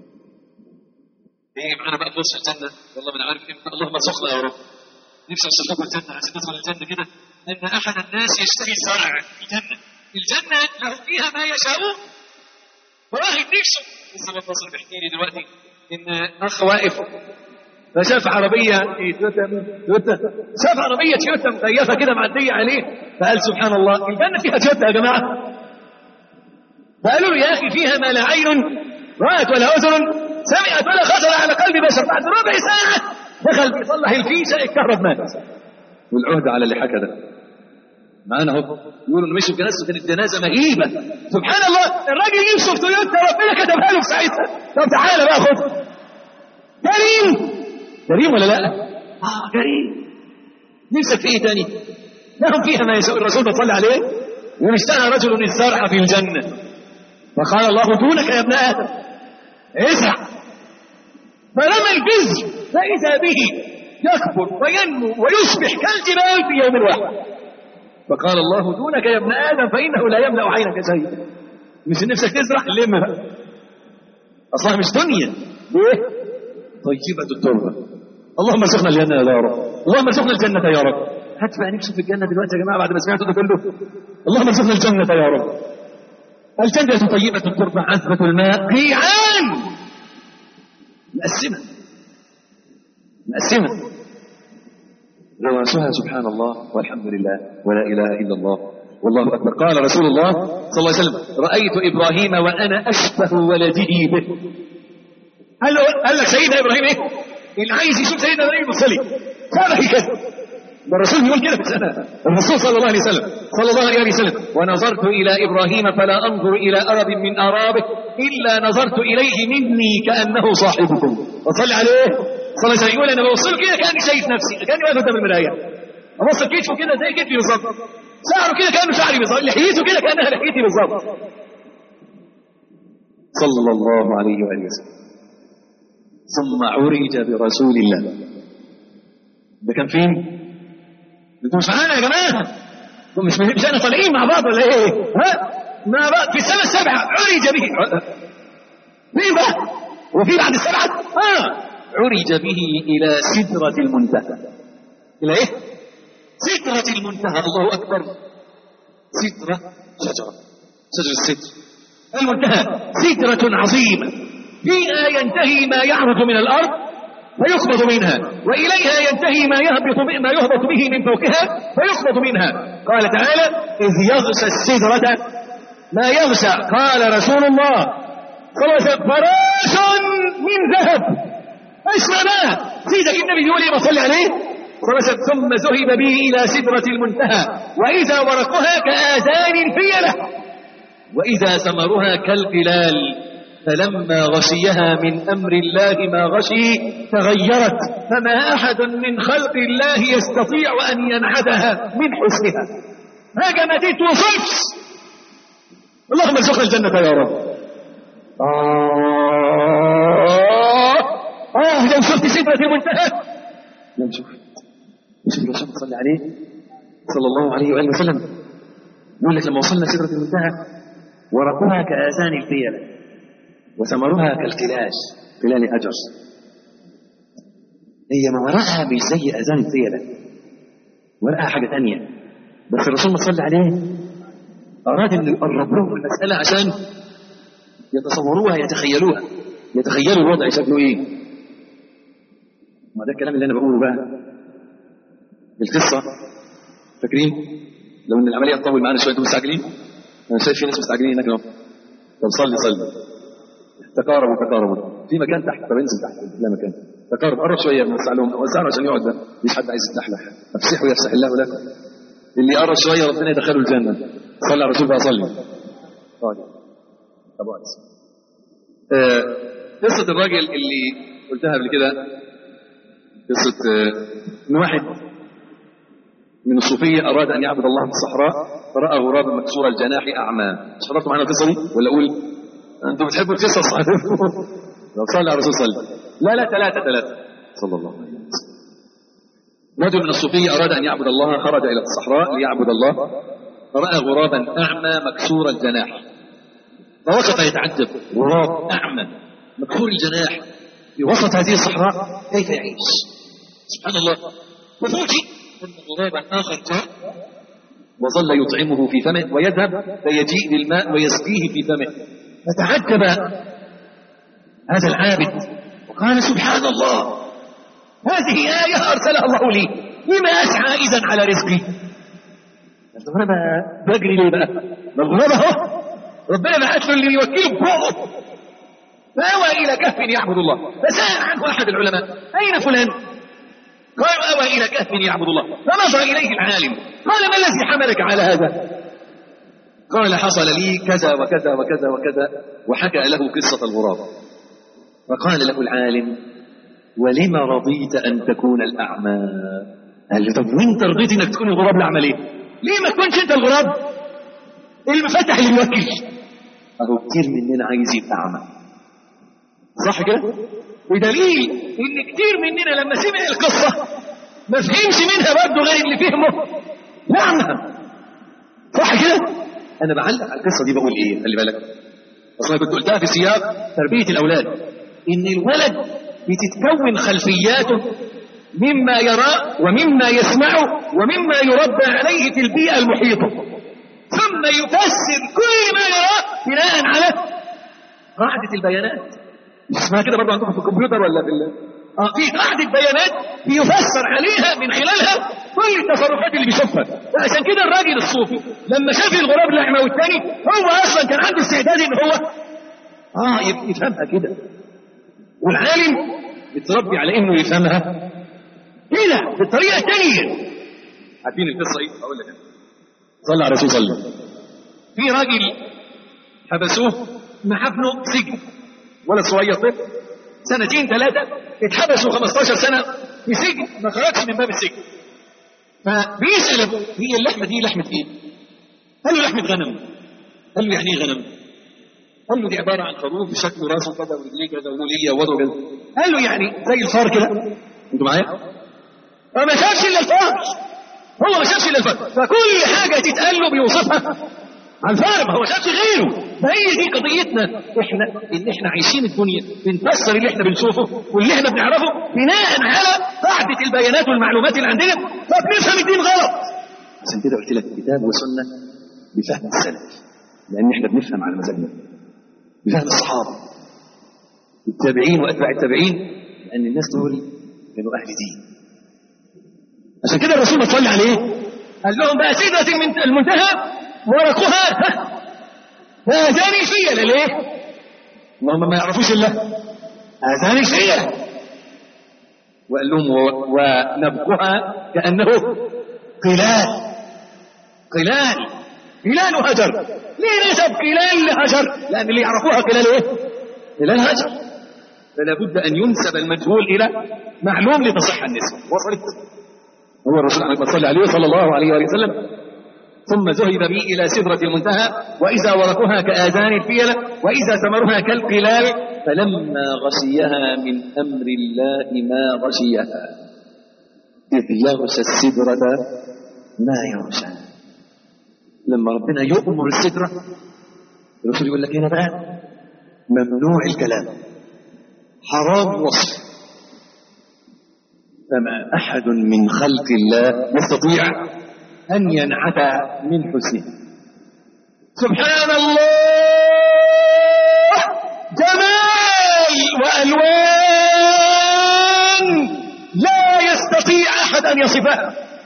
ايه معانا بقى في وسط الجنة والله من عارف امتى اللهم ارزقنا يا رب نفسي اشرفكم الجنة عشان ندخل الجنة كده ان احد الناس يشتهي زرع في الجنة الجنة له فيها ما يشاءون واحد نفسه لسه متصل بيحكي لي دلوقتي ان اخ واقف فشاف عربية إيه، تويوتا تويوتا شاف عربية تويوتا مكيفة كده معدية عليه فقال سبحان الله الجنة فيها تويوتا يا جماعة فقالوا له يا أخي فيها ما لا عين رأت ولا أذن سمعت ولا خطر على قلب بشر بعد ربع ساعة دخل بيصلح الفيشة الكهرب مات والعهد على اللي حكى ده معانا اهو يقولوا انه مشوا بجنازته كانت جنازه مهيبه سبحان الله الراجل يمشي في تويوتا ربنا كتبها له في ساعتها طب تعالى بقى خد كريم كريم ولا لا؟ اه كريم نفسك في ايه تاني؟ لهم فيها ما يسوء الرسول صلى عليه واشتهى رجل الزرع في الجنه فقال الله دونك يا ابن ادم اسع فرمى البذر فاذا به يكبر وينمو ويصبح كالجبال في يوم واحد فقال الله دونك يا ابن ادم فانه لا يملا عينك شيء مش نفسك تزرع لم بقى اصلا مش دنيا ليه؟ طيبة التربة اللهم ارزقنا الجنة يا رب اللهم ارزقنا الجنة يا رب هات بقى نفسه في الجنة دلوقتي يا جماعة بعد ما سمعتوا ده كله اللهم ارزقنا الجنة يا رب الجنة طيبة التربة عذبة الماء قيعان مقسمة مقسمة رواسها سبحان الله والحمد لله ولا إله إلا الله والله أكبر قال رسول الله صلى الله عليه وسلم رأيت إبراهيم وأنا أشبه ولده به قال له قال لك سيدنا ابراهيم ايه؟ اللي عايز يشوف سيدنا ابراهيم يصلي شبهي كده ده الرسول بيقول كده في السنة الرسول صلى الله عليه وسلم صلى الله عليه وسلم ونظرت الى ابراهيم فلا انظر الى ارب من ارابه الا نظرت اليه مني كانه صاحبكم وصلي عليه صلى الله عليه وسلم يقول انا بوصل كده كاني شايف نفسي كاني واقف قدام المرايه ابص كتفه كده زي كتفي بالظبط شعره كده كانه شعري بالظبط لحيته كده كانها لحيتي بالظبط صلى الله عليه واله وسلم ثم عرج برسول الله ده كان فين؟ انتوا مش معانا يا جماعه انتوا مش مش احنا طالعين مع بعض ولا ايه؟ ها؟ مع بعض في السنه السابعه عرج به مين بقى؟ وفي بعد السبعه؟ اه عرج به الى سدره المنتهى الى ايه؟ سدره المنتهى الله اكبر سدره شجره شجر السدر المنتهى سدره عظيمه فيها ينتهي ما يعرج من الأرض فيقبض منها وإليها ينتهي ما يهبط ما يهبط به من فوقها فيقبض منها قال تعالى إذ يغشى السدرة ما يغشى قال رسول الله صلى الله عليه وسلم فراش من ذهب اسمع بقى سيدك النبي بيقول ايه بصلي عليه صلى الله عليه وسلم ثم ذهب به إلى سدرة المنتهى وإذا ورقها كآذان الفيلة وإذا ثمرها كالقلال فلما غشيها من أمر الله ما غشي تغيرت فما أحد من خلق الله يستطيع أن ينعدها من حسنها حاجة ما تتوصفش اللهم ارزقنا الجنة يا رب آه آه لو شفت سدرة المنتهى لو شفت شوف الرسول صلى عليه صلى الله عليه وآله وسلم يقول لك لما وصلنا سدرة المنتهى ورقها كآذان الفيلة وثمرها كالقلاش قلال أجر هي ما وراءها مش زي أذان الفيلة وراءها حاجة تانية بس الرسول صلى عليه أراد أن يقرب لهم المسألة عشان يتصوروها يتخيلوها يتخيلوا الوضع شكله إيه ما ده الكلام اللي أنا بقوله بقى القصة فاكرين لو ان العملية تطول معانا شوية انتم مستعجلين انا شايف في ناس مستعجلين هناك اهو طب صلي صلي تقاربوا تقاربوا في مكان تحت طب انزل تحت لا مكان تقارب قرب شويه نوسع لهم وسعنا عشان يقعد ده مش حد عايز يتلحلح افسحوا يفسح الله لكم اللي يقرب شويه ربنا يدخله الجنه صلي على الرسول بقى صلي طيب طب اقعد. آه، قصه الراجل اللي قلتها قبل كده قصه آه، ان واحد من الصوفيه اراد ان يعبد الله في الصحراء فراى غرابا مكسور الجناح اعمى مش حضرتوا معانا القصه دي ولا اقول انتم بتحبوا القصص لو صلى على الرسول صلى لا لا ثلاثة ثلاثة صلى الله عليه وسلم رجل من الصوفية أراد أن يعبد الله خرج إلى الصحراء ليعبد الله فرأى غرابا أعمى مكسور الجناح فوقف يتعجب غراب أعمى مكسور الجناح في وسط هذه الصحراء كيف يعيش سبحان الله وفوجئ أن غرابا آخر جاء وظل يطعمه في فمه ويذهب فيجيء بالماء ويسقيه في فمه فتعجب هذا العابد وقال سبحان الله هذه آية أرسلها الله لي لما أسعى إذا على رزقي طب أنا ب- بجري ليه بقى؟ ما الغراب أهو ربنا بعت له اللي يوكله بفوقه فأوى إلى كهف يعبد الله فسأل عنه أحد العلماء أين فلان؟ قال أوى إلى كهف يعبد الله فنظر إليه العالم قال ما الذي حملك على هذا؟ قال حصل لي كذا وكذا وكذا وكذا وحكى له قصة الغراب فقال له العالم ولم رضيت أن تكون الأعمى قال له طب وانت رضيت انك تكون الغراب الأعمى ليه ليه ما تكونش انت الغراب المفتح اللي بيوكل اهو كتير مننا عايز يبقى أعمى صح كده ودليل ان كتير مننا لما سمع القصة ما فهمش منها برضه غير اللي فهمه نعم صح كده انا بعلق على القصه دي بقول ايه خلي بالك اصلا كنت قلتها في سياق تربيه الاولاد ان الولد بتتكون خلفياته مما يراه ومما يسمعه ومما يربى عليه في البيئه المحيطه ثم يفسر كل ما يراه بناء على قاعده البيانات مش اسمها كده برضه عندكم في الكمبيوتر ولا في ال- اه في قاعده بيانات بيفسر عليها من خلالها كل التصرفات اللي بيشوفها عشان كده الراجل الصوفي لما شاف الغراب الاعمى والتاني هو اصلا كان عنده استعداد ان هو اه يب- يفهمها كده والعالم يتربي على انه يفهمها كده بالطريقه الثانيه عارفين القصه ايه؟ اقول لك أنا. صلى على الرسول صلى في راجل حبسوه مع ابنه سجن ولد صغير طفل سنتين ثلاثة اتحبسوا 15 سنة في سجن ما خرجش من باب السجن فبيسأل أبوه هي اللحمة دي لحمة ايه؟ قال له لحمة غنم قال له يعني ايه غنم؟ قال له دي عبارة عن خروف شكله راسه كذا ورجليه كذا وليه ووضعه كذا قال له يعني زي الفار كده انتوا معايا؟ فما شافش الا الفار هو ما شافش الا الفار فكل حاجة تتقال له بيوصفها عن فارغ ما هو شافش غيره فهي دي قضيتنا احنا ان احنا عايشين الدنيا بنفسر اللي احنا بنشوفه واللي احنا بنعرفه بناء على قاعده البيانات والمعلومات اللي عندنا فبنفهم الدين غلط عشان كده قلت لك كتاب وسنه بفهم السلف لان احنا بنفهم على مزاجنا بفهم الصحابه التابعين واتباع التابعين لان الناس دول كانوا اهل دين عشان كده الرسول ما صلى عليه قال لهم بقى سدرة المنت- المنتهى ورقها هذان الفيل ليه؟ اللهم ما يعرفوش الا هذان الفيل وقال لهم و- ونبقها كأنه قلال قلال قلال هجر ليه نسب قلال لهجر؟ لأن اللي يعرفوها قلال ايه؟ قلال هجر فلا بد أن ينسب المجهول إلى معلوم لتصح النسبة وصلت هو الرسول عليه الصلاة عليه صلى الله عليه وآله وسلم ثم ذهب بي إلى سدرة المنتهى وإذا ورقها كآذان الفيلة وإذا ثمرها كالقلال فلما غشيها من أمر الله ما غشيها إذ يغشى السدرة ما يغشى لما ربنا يؤمر السدرة الرسول يقول لك هنا بقى ممنوع الكلام حرام وصف فما أحد من خلق الله يستطيع أن ينعت من حسنه سبحان الله جمال وألوان لا يستطيع أحد أن يصفها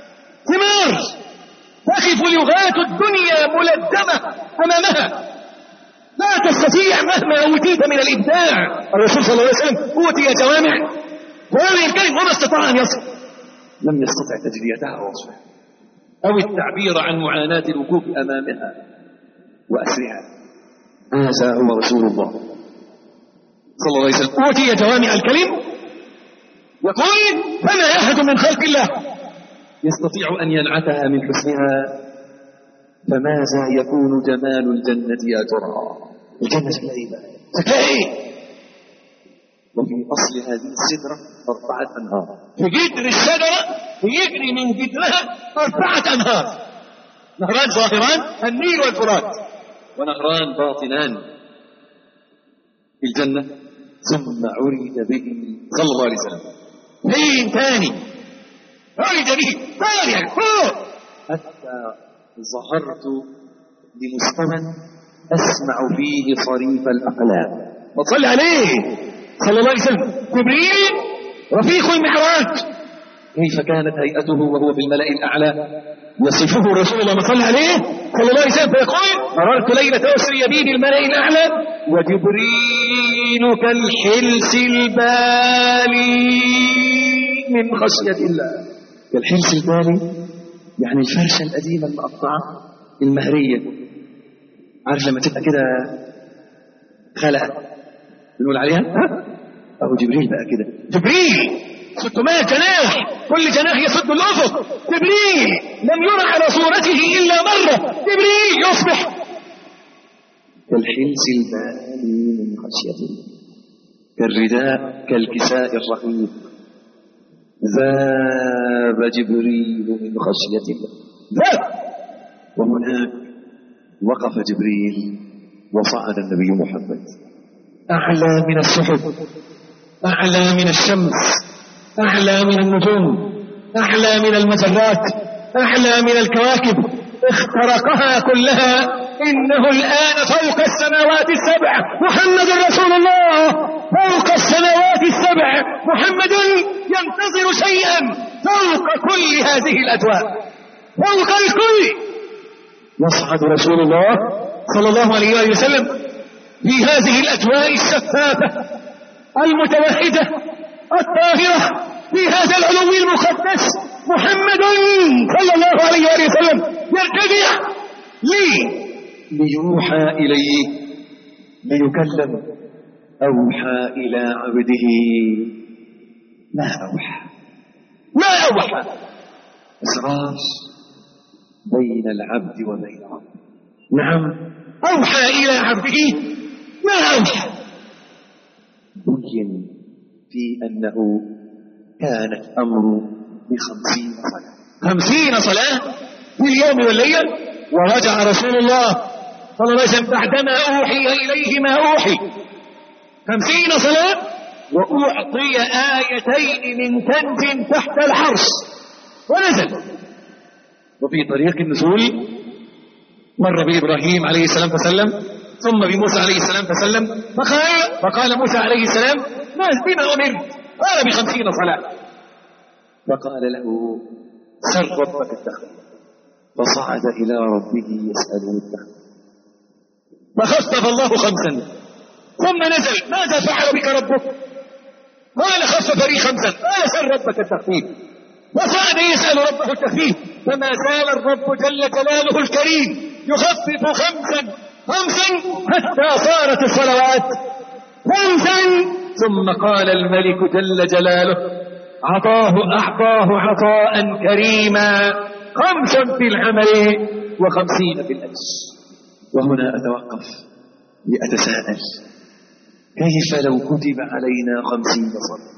ثمار تقف لغات الدنيا ملدمة أمامها لا تستطيع مهما أوتيت من الإبداع الرسول صلى الله عليه وسلم أوتي جوامع جوامع الكلم وما استطاع أن يصل لم يستطع تجليتها ووصفها أو التعبير عن معاناة الوقوف أمامها وأسرها هذا هو رسول الله صلى الله عليه وسلم أوتي جوامع الكلم يقول فما أحد من خلق الله يستطيع أن ينعتها من حسنها فماذا يكون جمال الجنة يا ترى الجنة شكلها ايه بقى؟ شكلها ايه؟ وفي أصل هذه السدرة أربعة أنهار في جدر الشجرة يجري من جدرها أربعة أنهار نهران ظاهران النيل والفرات ونهران باطنان في الجنة ثم عرج به صلى الله عليه وسلم فين تاني عرج به طالع فوق حتى ظهرت لمستوى أسمع فيه صريف الأقلام وصل عليه صلى الله عليه وسلم جبريل رفيق المعراج كيف كانت هيئته وهو في الملأ الأعلى يصفه رسول الله صلى عليه صلى الله عليه وسلم فيقول مررت ليلة أسري بي بالملأ الأعلى وجبريل كالحلس البالي من خشية الله كالحلس البالي يعني الفرشة القديمة المقطعة المهرية عارف لما تبقى كده خلقة بنقول عليها ها؟ أهو جبريل بقى كده جبريل 600 جناح كل جناح يسد الأفق جبريل لم يرى على صورته إلا مرة جبريل يصبح كالحلس البالي من خشية الله كالرداء كالكساء الرقيق ذاب جبريل من خشية الله ذاب وهناك وقف جبريل وصعد النبي محمد أعلى من السحب أعلى من الشمس أعلى من النجوم أعلى من المجرات أعلى من الكواكب اخترقها كلها إنه الآن فوق السماوات السبع محمد رسول الله فوق السماوات السبع محمد ينتظر شيئا فوق كل هذه الأجواء فوق الكل يصعد رسول الله صلى الله عليه وآله وسلم في هذه الأجواء الشفافة المتوحدة الطاهرة في هذا العلو المقدس محمد صلى الله عليه وآله وسلم يرتدع لي ليوحى إليه ليكلم أوحى إلى عبده ما أوحى ما أوحى إسراج بين العبد وبين ربه نعم أوحى إلى عبده ما أوحى بين في أنه كان الأمر بخمسين صلاة خمسين صلاة في اليوم والليلة ورجع رسول الله صلى الله عليه وسلم بعدما أوحي إليه ما أوحي خمسين صلاة وأعطي آيتين من كنز تحت العرش ونزل وفي طريق النزول مر بإبراهيم عليه السلام فسلم ثم بموسى عليه السلام فسلم فقال فقال موسى عليه السلام ما بما أمرت قال بخمسين صلاة فقال له سر ربك التخفيف فصعد إلى ربه يسأله التخفيف فخفف الله خمسا ثم نزل ماذا فعل بك ربك قال خفف لي خمسا قال سر ربك التخفيف وصعد يسأل ربه التخفيف فما زال الرب جل جلاله الكريم يخفف خمسا خمسا حتى صارت الصلوات خمسا ثم قال الملك جل جلاله عطاه أعطاه عطاء كريما خمسا في العمل وخمسين في الأجر وهنا أتوقف لأتساءل كيف لو كتب علينا خمسين صلاة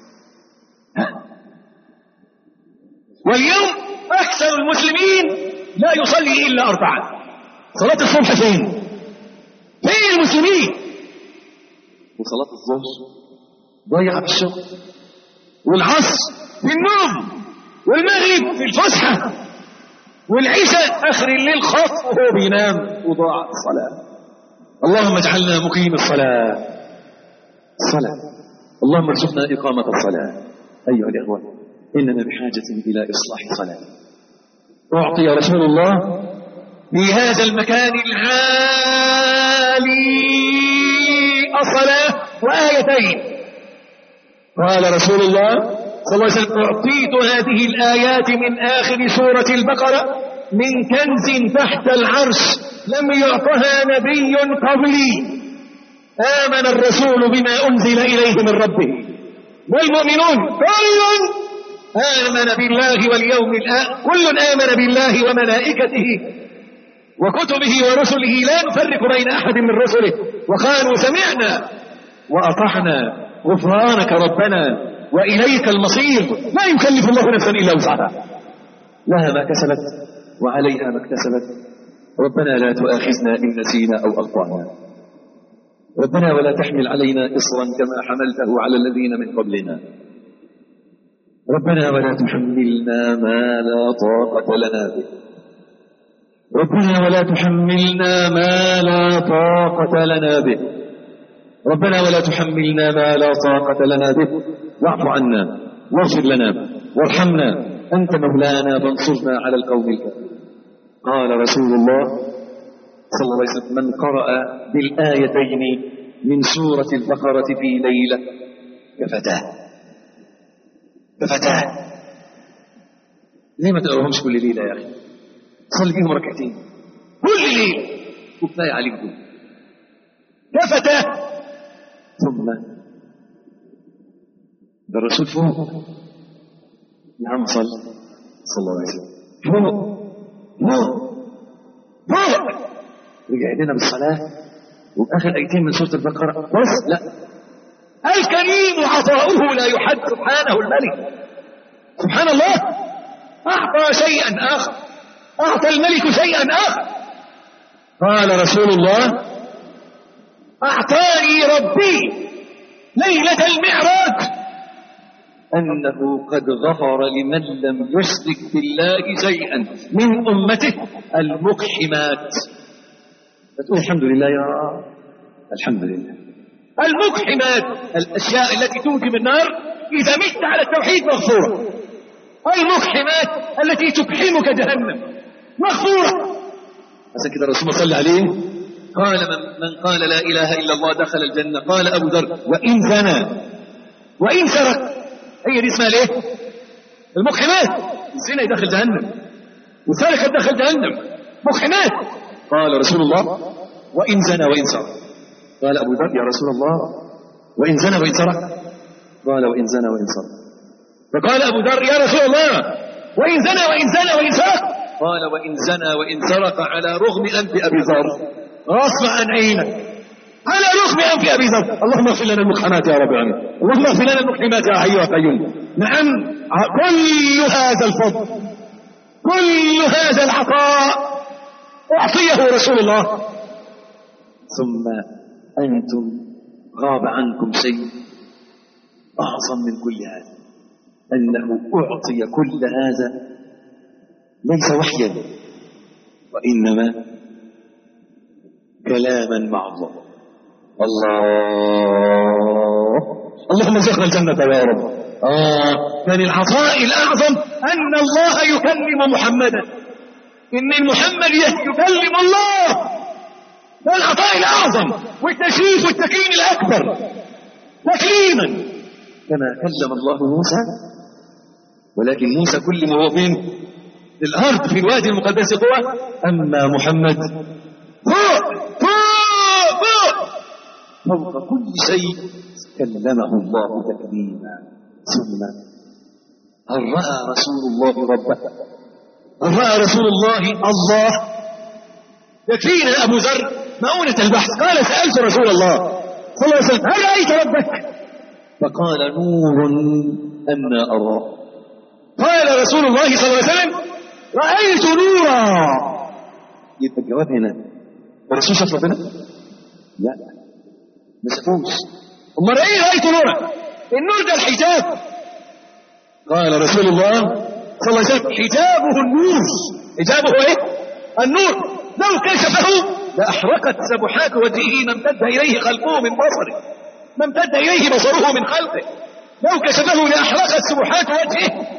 واليوم أكثر المسلمين لا يصلي إلا أربعة صلاة الصبح فين؟ فين المسلمين؟ وصلاة الظهر ضيع في الشغل والعصر في النوم والمغرب في الفسحة والعشاء آخر الليل خاف وهو بينام وضاعت الصلاة اللهم اجعلنا مقيم الصلاة الصلاة اللهم ارزقنا إقامة الصلاة أيها الإخوة إننا بحاجة إلى إصلاح صلاة أعطي رسول الله في هذا المكان العالي الصلاة وآيتين قال رسول الله صلى الله عليه وسلم أعطيت هذه الآيات من آخر سورة البقرة من كنز تحت العرش لم يعطها نبي قبلي آمن الرسول بما أنزل إليه من ربه والمؤمنون كل آمن بالله واليوم الآخر كل آمن بالله وملائكته وكتبه ورسله لا نفرق بين أحد من رسله وقالوا سمعنا وأطعنا غفرانك ربنا وإليك المصير لا يكلف الله نفسا إلا وسعها لها ما كسبت وعليها ما اكتسبت ربنا لا تؤاخذنا إن نسينا أو أخطأنا ربنا ولا تحمل علينا إصرا كما حملته على الذين من قبلنا ربنا ولا تحملنا ما لا طاقة لنا به ربنا ولا تحملنا ما لا طاقة لنا به ربنا ولا تحملنا ما لا طاقة لنا به واعف عنا واغفر لنا وارحمنا أنت مولانا فانصرنا على القوم الكافرين قال رسول الله صلى الله عليه وسلم من قرأ بالآيتين من سورة البقرة في ليلة كفتاه كفتاه ليه ما تقراهمش كل ليلة يا أخي صلي فيهم ركعتين كل ليلة وكفاية عليكم كفتاه ثم ده الرسول فوق نعم صل صلى الله عليه وسلم فوق فوق فوق رجع لنا بالصلاة وآخر آيتين من سورة البقرة بس لا الكريم عطاؤه لا يحد سبحانه الملك سبحان الله أعطى شيئا آخر أعطى الملك شيئا آخر قال رسول الله أعطاني ربي ليلة المعراج أنه قد غفر لمن لم يشرك بالله شيئا من أمته المقحمات فتقول الحمد لله يا رب الحمد لله المقحمات الأشياء التي توجب النار إذا مت على التوحيد مغفورة المقحمات التي تقحمك جهنم مغفورة عشان كده الرسول صلى عليه قال من, من قال لا إله إلا الله دخل الجنة قال أبو ذر وإن زنى وإن سرق هي دي اسمها ليه المقحمات الزنا يدخل جهنم والسرقة تدخل جهنم مقحمات قال رسول الله وإن زنى وإن سرق قال أبو ذر يا رسول الله وإن زنى وإن سرق قال وإن زنى وإن سرق فقال أبو ذر يا رسول الله وإن زنى وإن زنى وإن سرق قال وإن زنى وإن سرق على رغم أنف أبي ذر غصب عن عينك على رغم أنف أبي ذر اللهم اغفر لنا المقحمات يا رب العالمين اللهم اغفر لنا المقحمات يا حي يا قيوم نعم كل هذا الفضل كل هذا العطاء أعطيه رسول الله ثم أنتم غاب عنكم شيء أعظم من كل هذا أنه أعطي كل هذا ليس وحيا وإنما كلاما مع الله الله اللهم ارزقنا الجنة يا رب آه كان العطاء الأعظم أن الله يكلم محمدا إن محمد يكلم الله ده العطاء الأعظم والتشريف والتكريم الأكبر تكريما كما كلم الله موسى ولكن موسى كل ما هو فين في الأرض في الوادي المقدس طوى أما محمد فوق فوق فوق فوق كل شيء كلمه الله تكليما ثم هل رأى رسول الله ربه هل رأى رسول الله الله يكفينا أبو ذر مؤونة البحث قال سألت رسول الله صلى الله عليه وسلم هل رأيت ربك فقال نور أنا أراه قال رسول الله صلى الله عليه وسلم رأيت نورا يبقى الجواب هنا الرسول شاف ربنا؟ لا ما شافوش امال ايه رأيت نورا؟ النور ده الحجاب قال رسول الله صلى الله عليه وسلم حجابه النور حجابه ايه؟ النور لو كشفه لأحرقت سبحات وجهه ما امتد إليه خلقه من بصره ما امتد إليه بصره من خلقه لو كشفه لأحرقت سبحات وجهه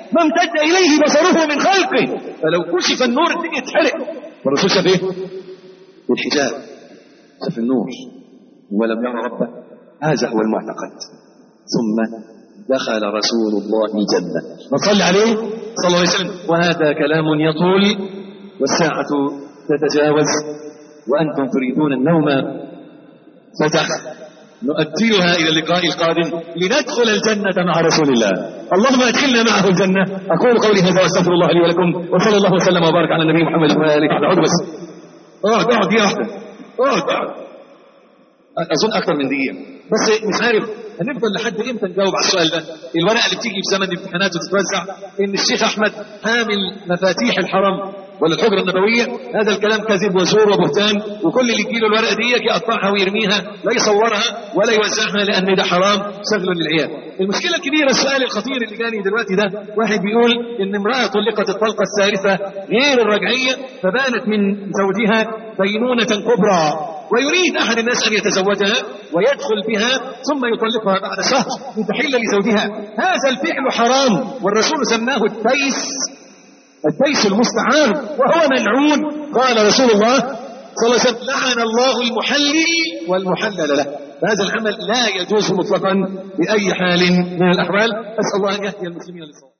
ما امتد إليه بصره من خلقه فلو كشف النور الدنيا تحرق والرسول شاف ايه؟ الحجاب شاف النور ولم يرى ربه هذا هو المعتقد ثم دخل رسول الله الجنة نصلي عليه صلى الله عليه وسلم وهذا كلام يطول والساعة تتجاوز وأنتم تريدون النوم فتح نؤجلها إلى اللقاء القادم لندخل الجنة مع رسول الله اللهم أدخلنا معه الجنة أقول قولي هذا وأستغفر الله لي ولكم وصلى الله وسلم وبارك على النبي محمد وآله اقعد بس اقعد اقعد دقيقة واحدة اقعد اقعد اظن اكثر من دقيقه بس مش عارف هنفضل لحد امتى نجاوب على السؤال ده الورقه اللي بتيجي في زمن الامتحانات وتتوزع ان الشيخ احمد حامل مفاتيح الحرم ولا الحجره النبويه هذا الكلام كذب وزور وبهتان وكل اللي يجيله الورقه دي يقطعها ويرميها لا يصورها ولا يوزعها لان ده حرام شغل للعيال المشكله الكبيره السؤال الخطير اللي جاني دلوقتي ده واحد بيقول ان امراه طلقت الطلقه الثالثه غير الرجعيه فبانت من زوجها بينونه كبرى ويريد أحد الناس أن يتزوجها ويدخل بها ثم يطلقها بعد شهر لتحل لزوجها هذا الفعل حرام والرسول سماه التيس التيس المستعار وهو ملعون قال رسول الله صلى الله عليه وسلم لعن الله المحلل والمحلل له فهذا العمل لا يجوز مطلقا بأي حال من الأحوال أسأل الله أن يهدي المسلمين للصواب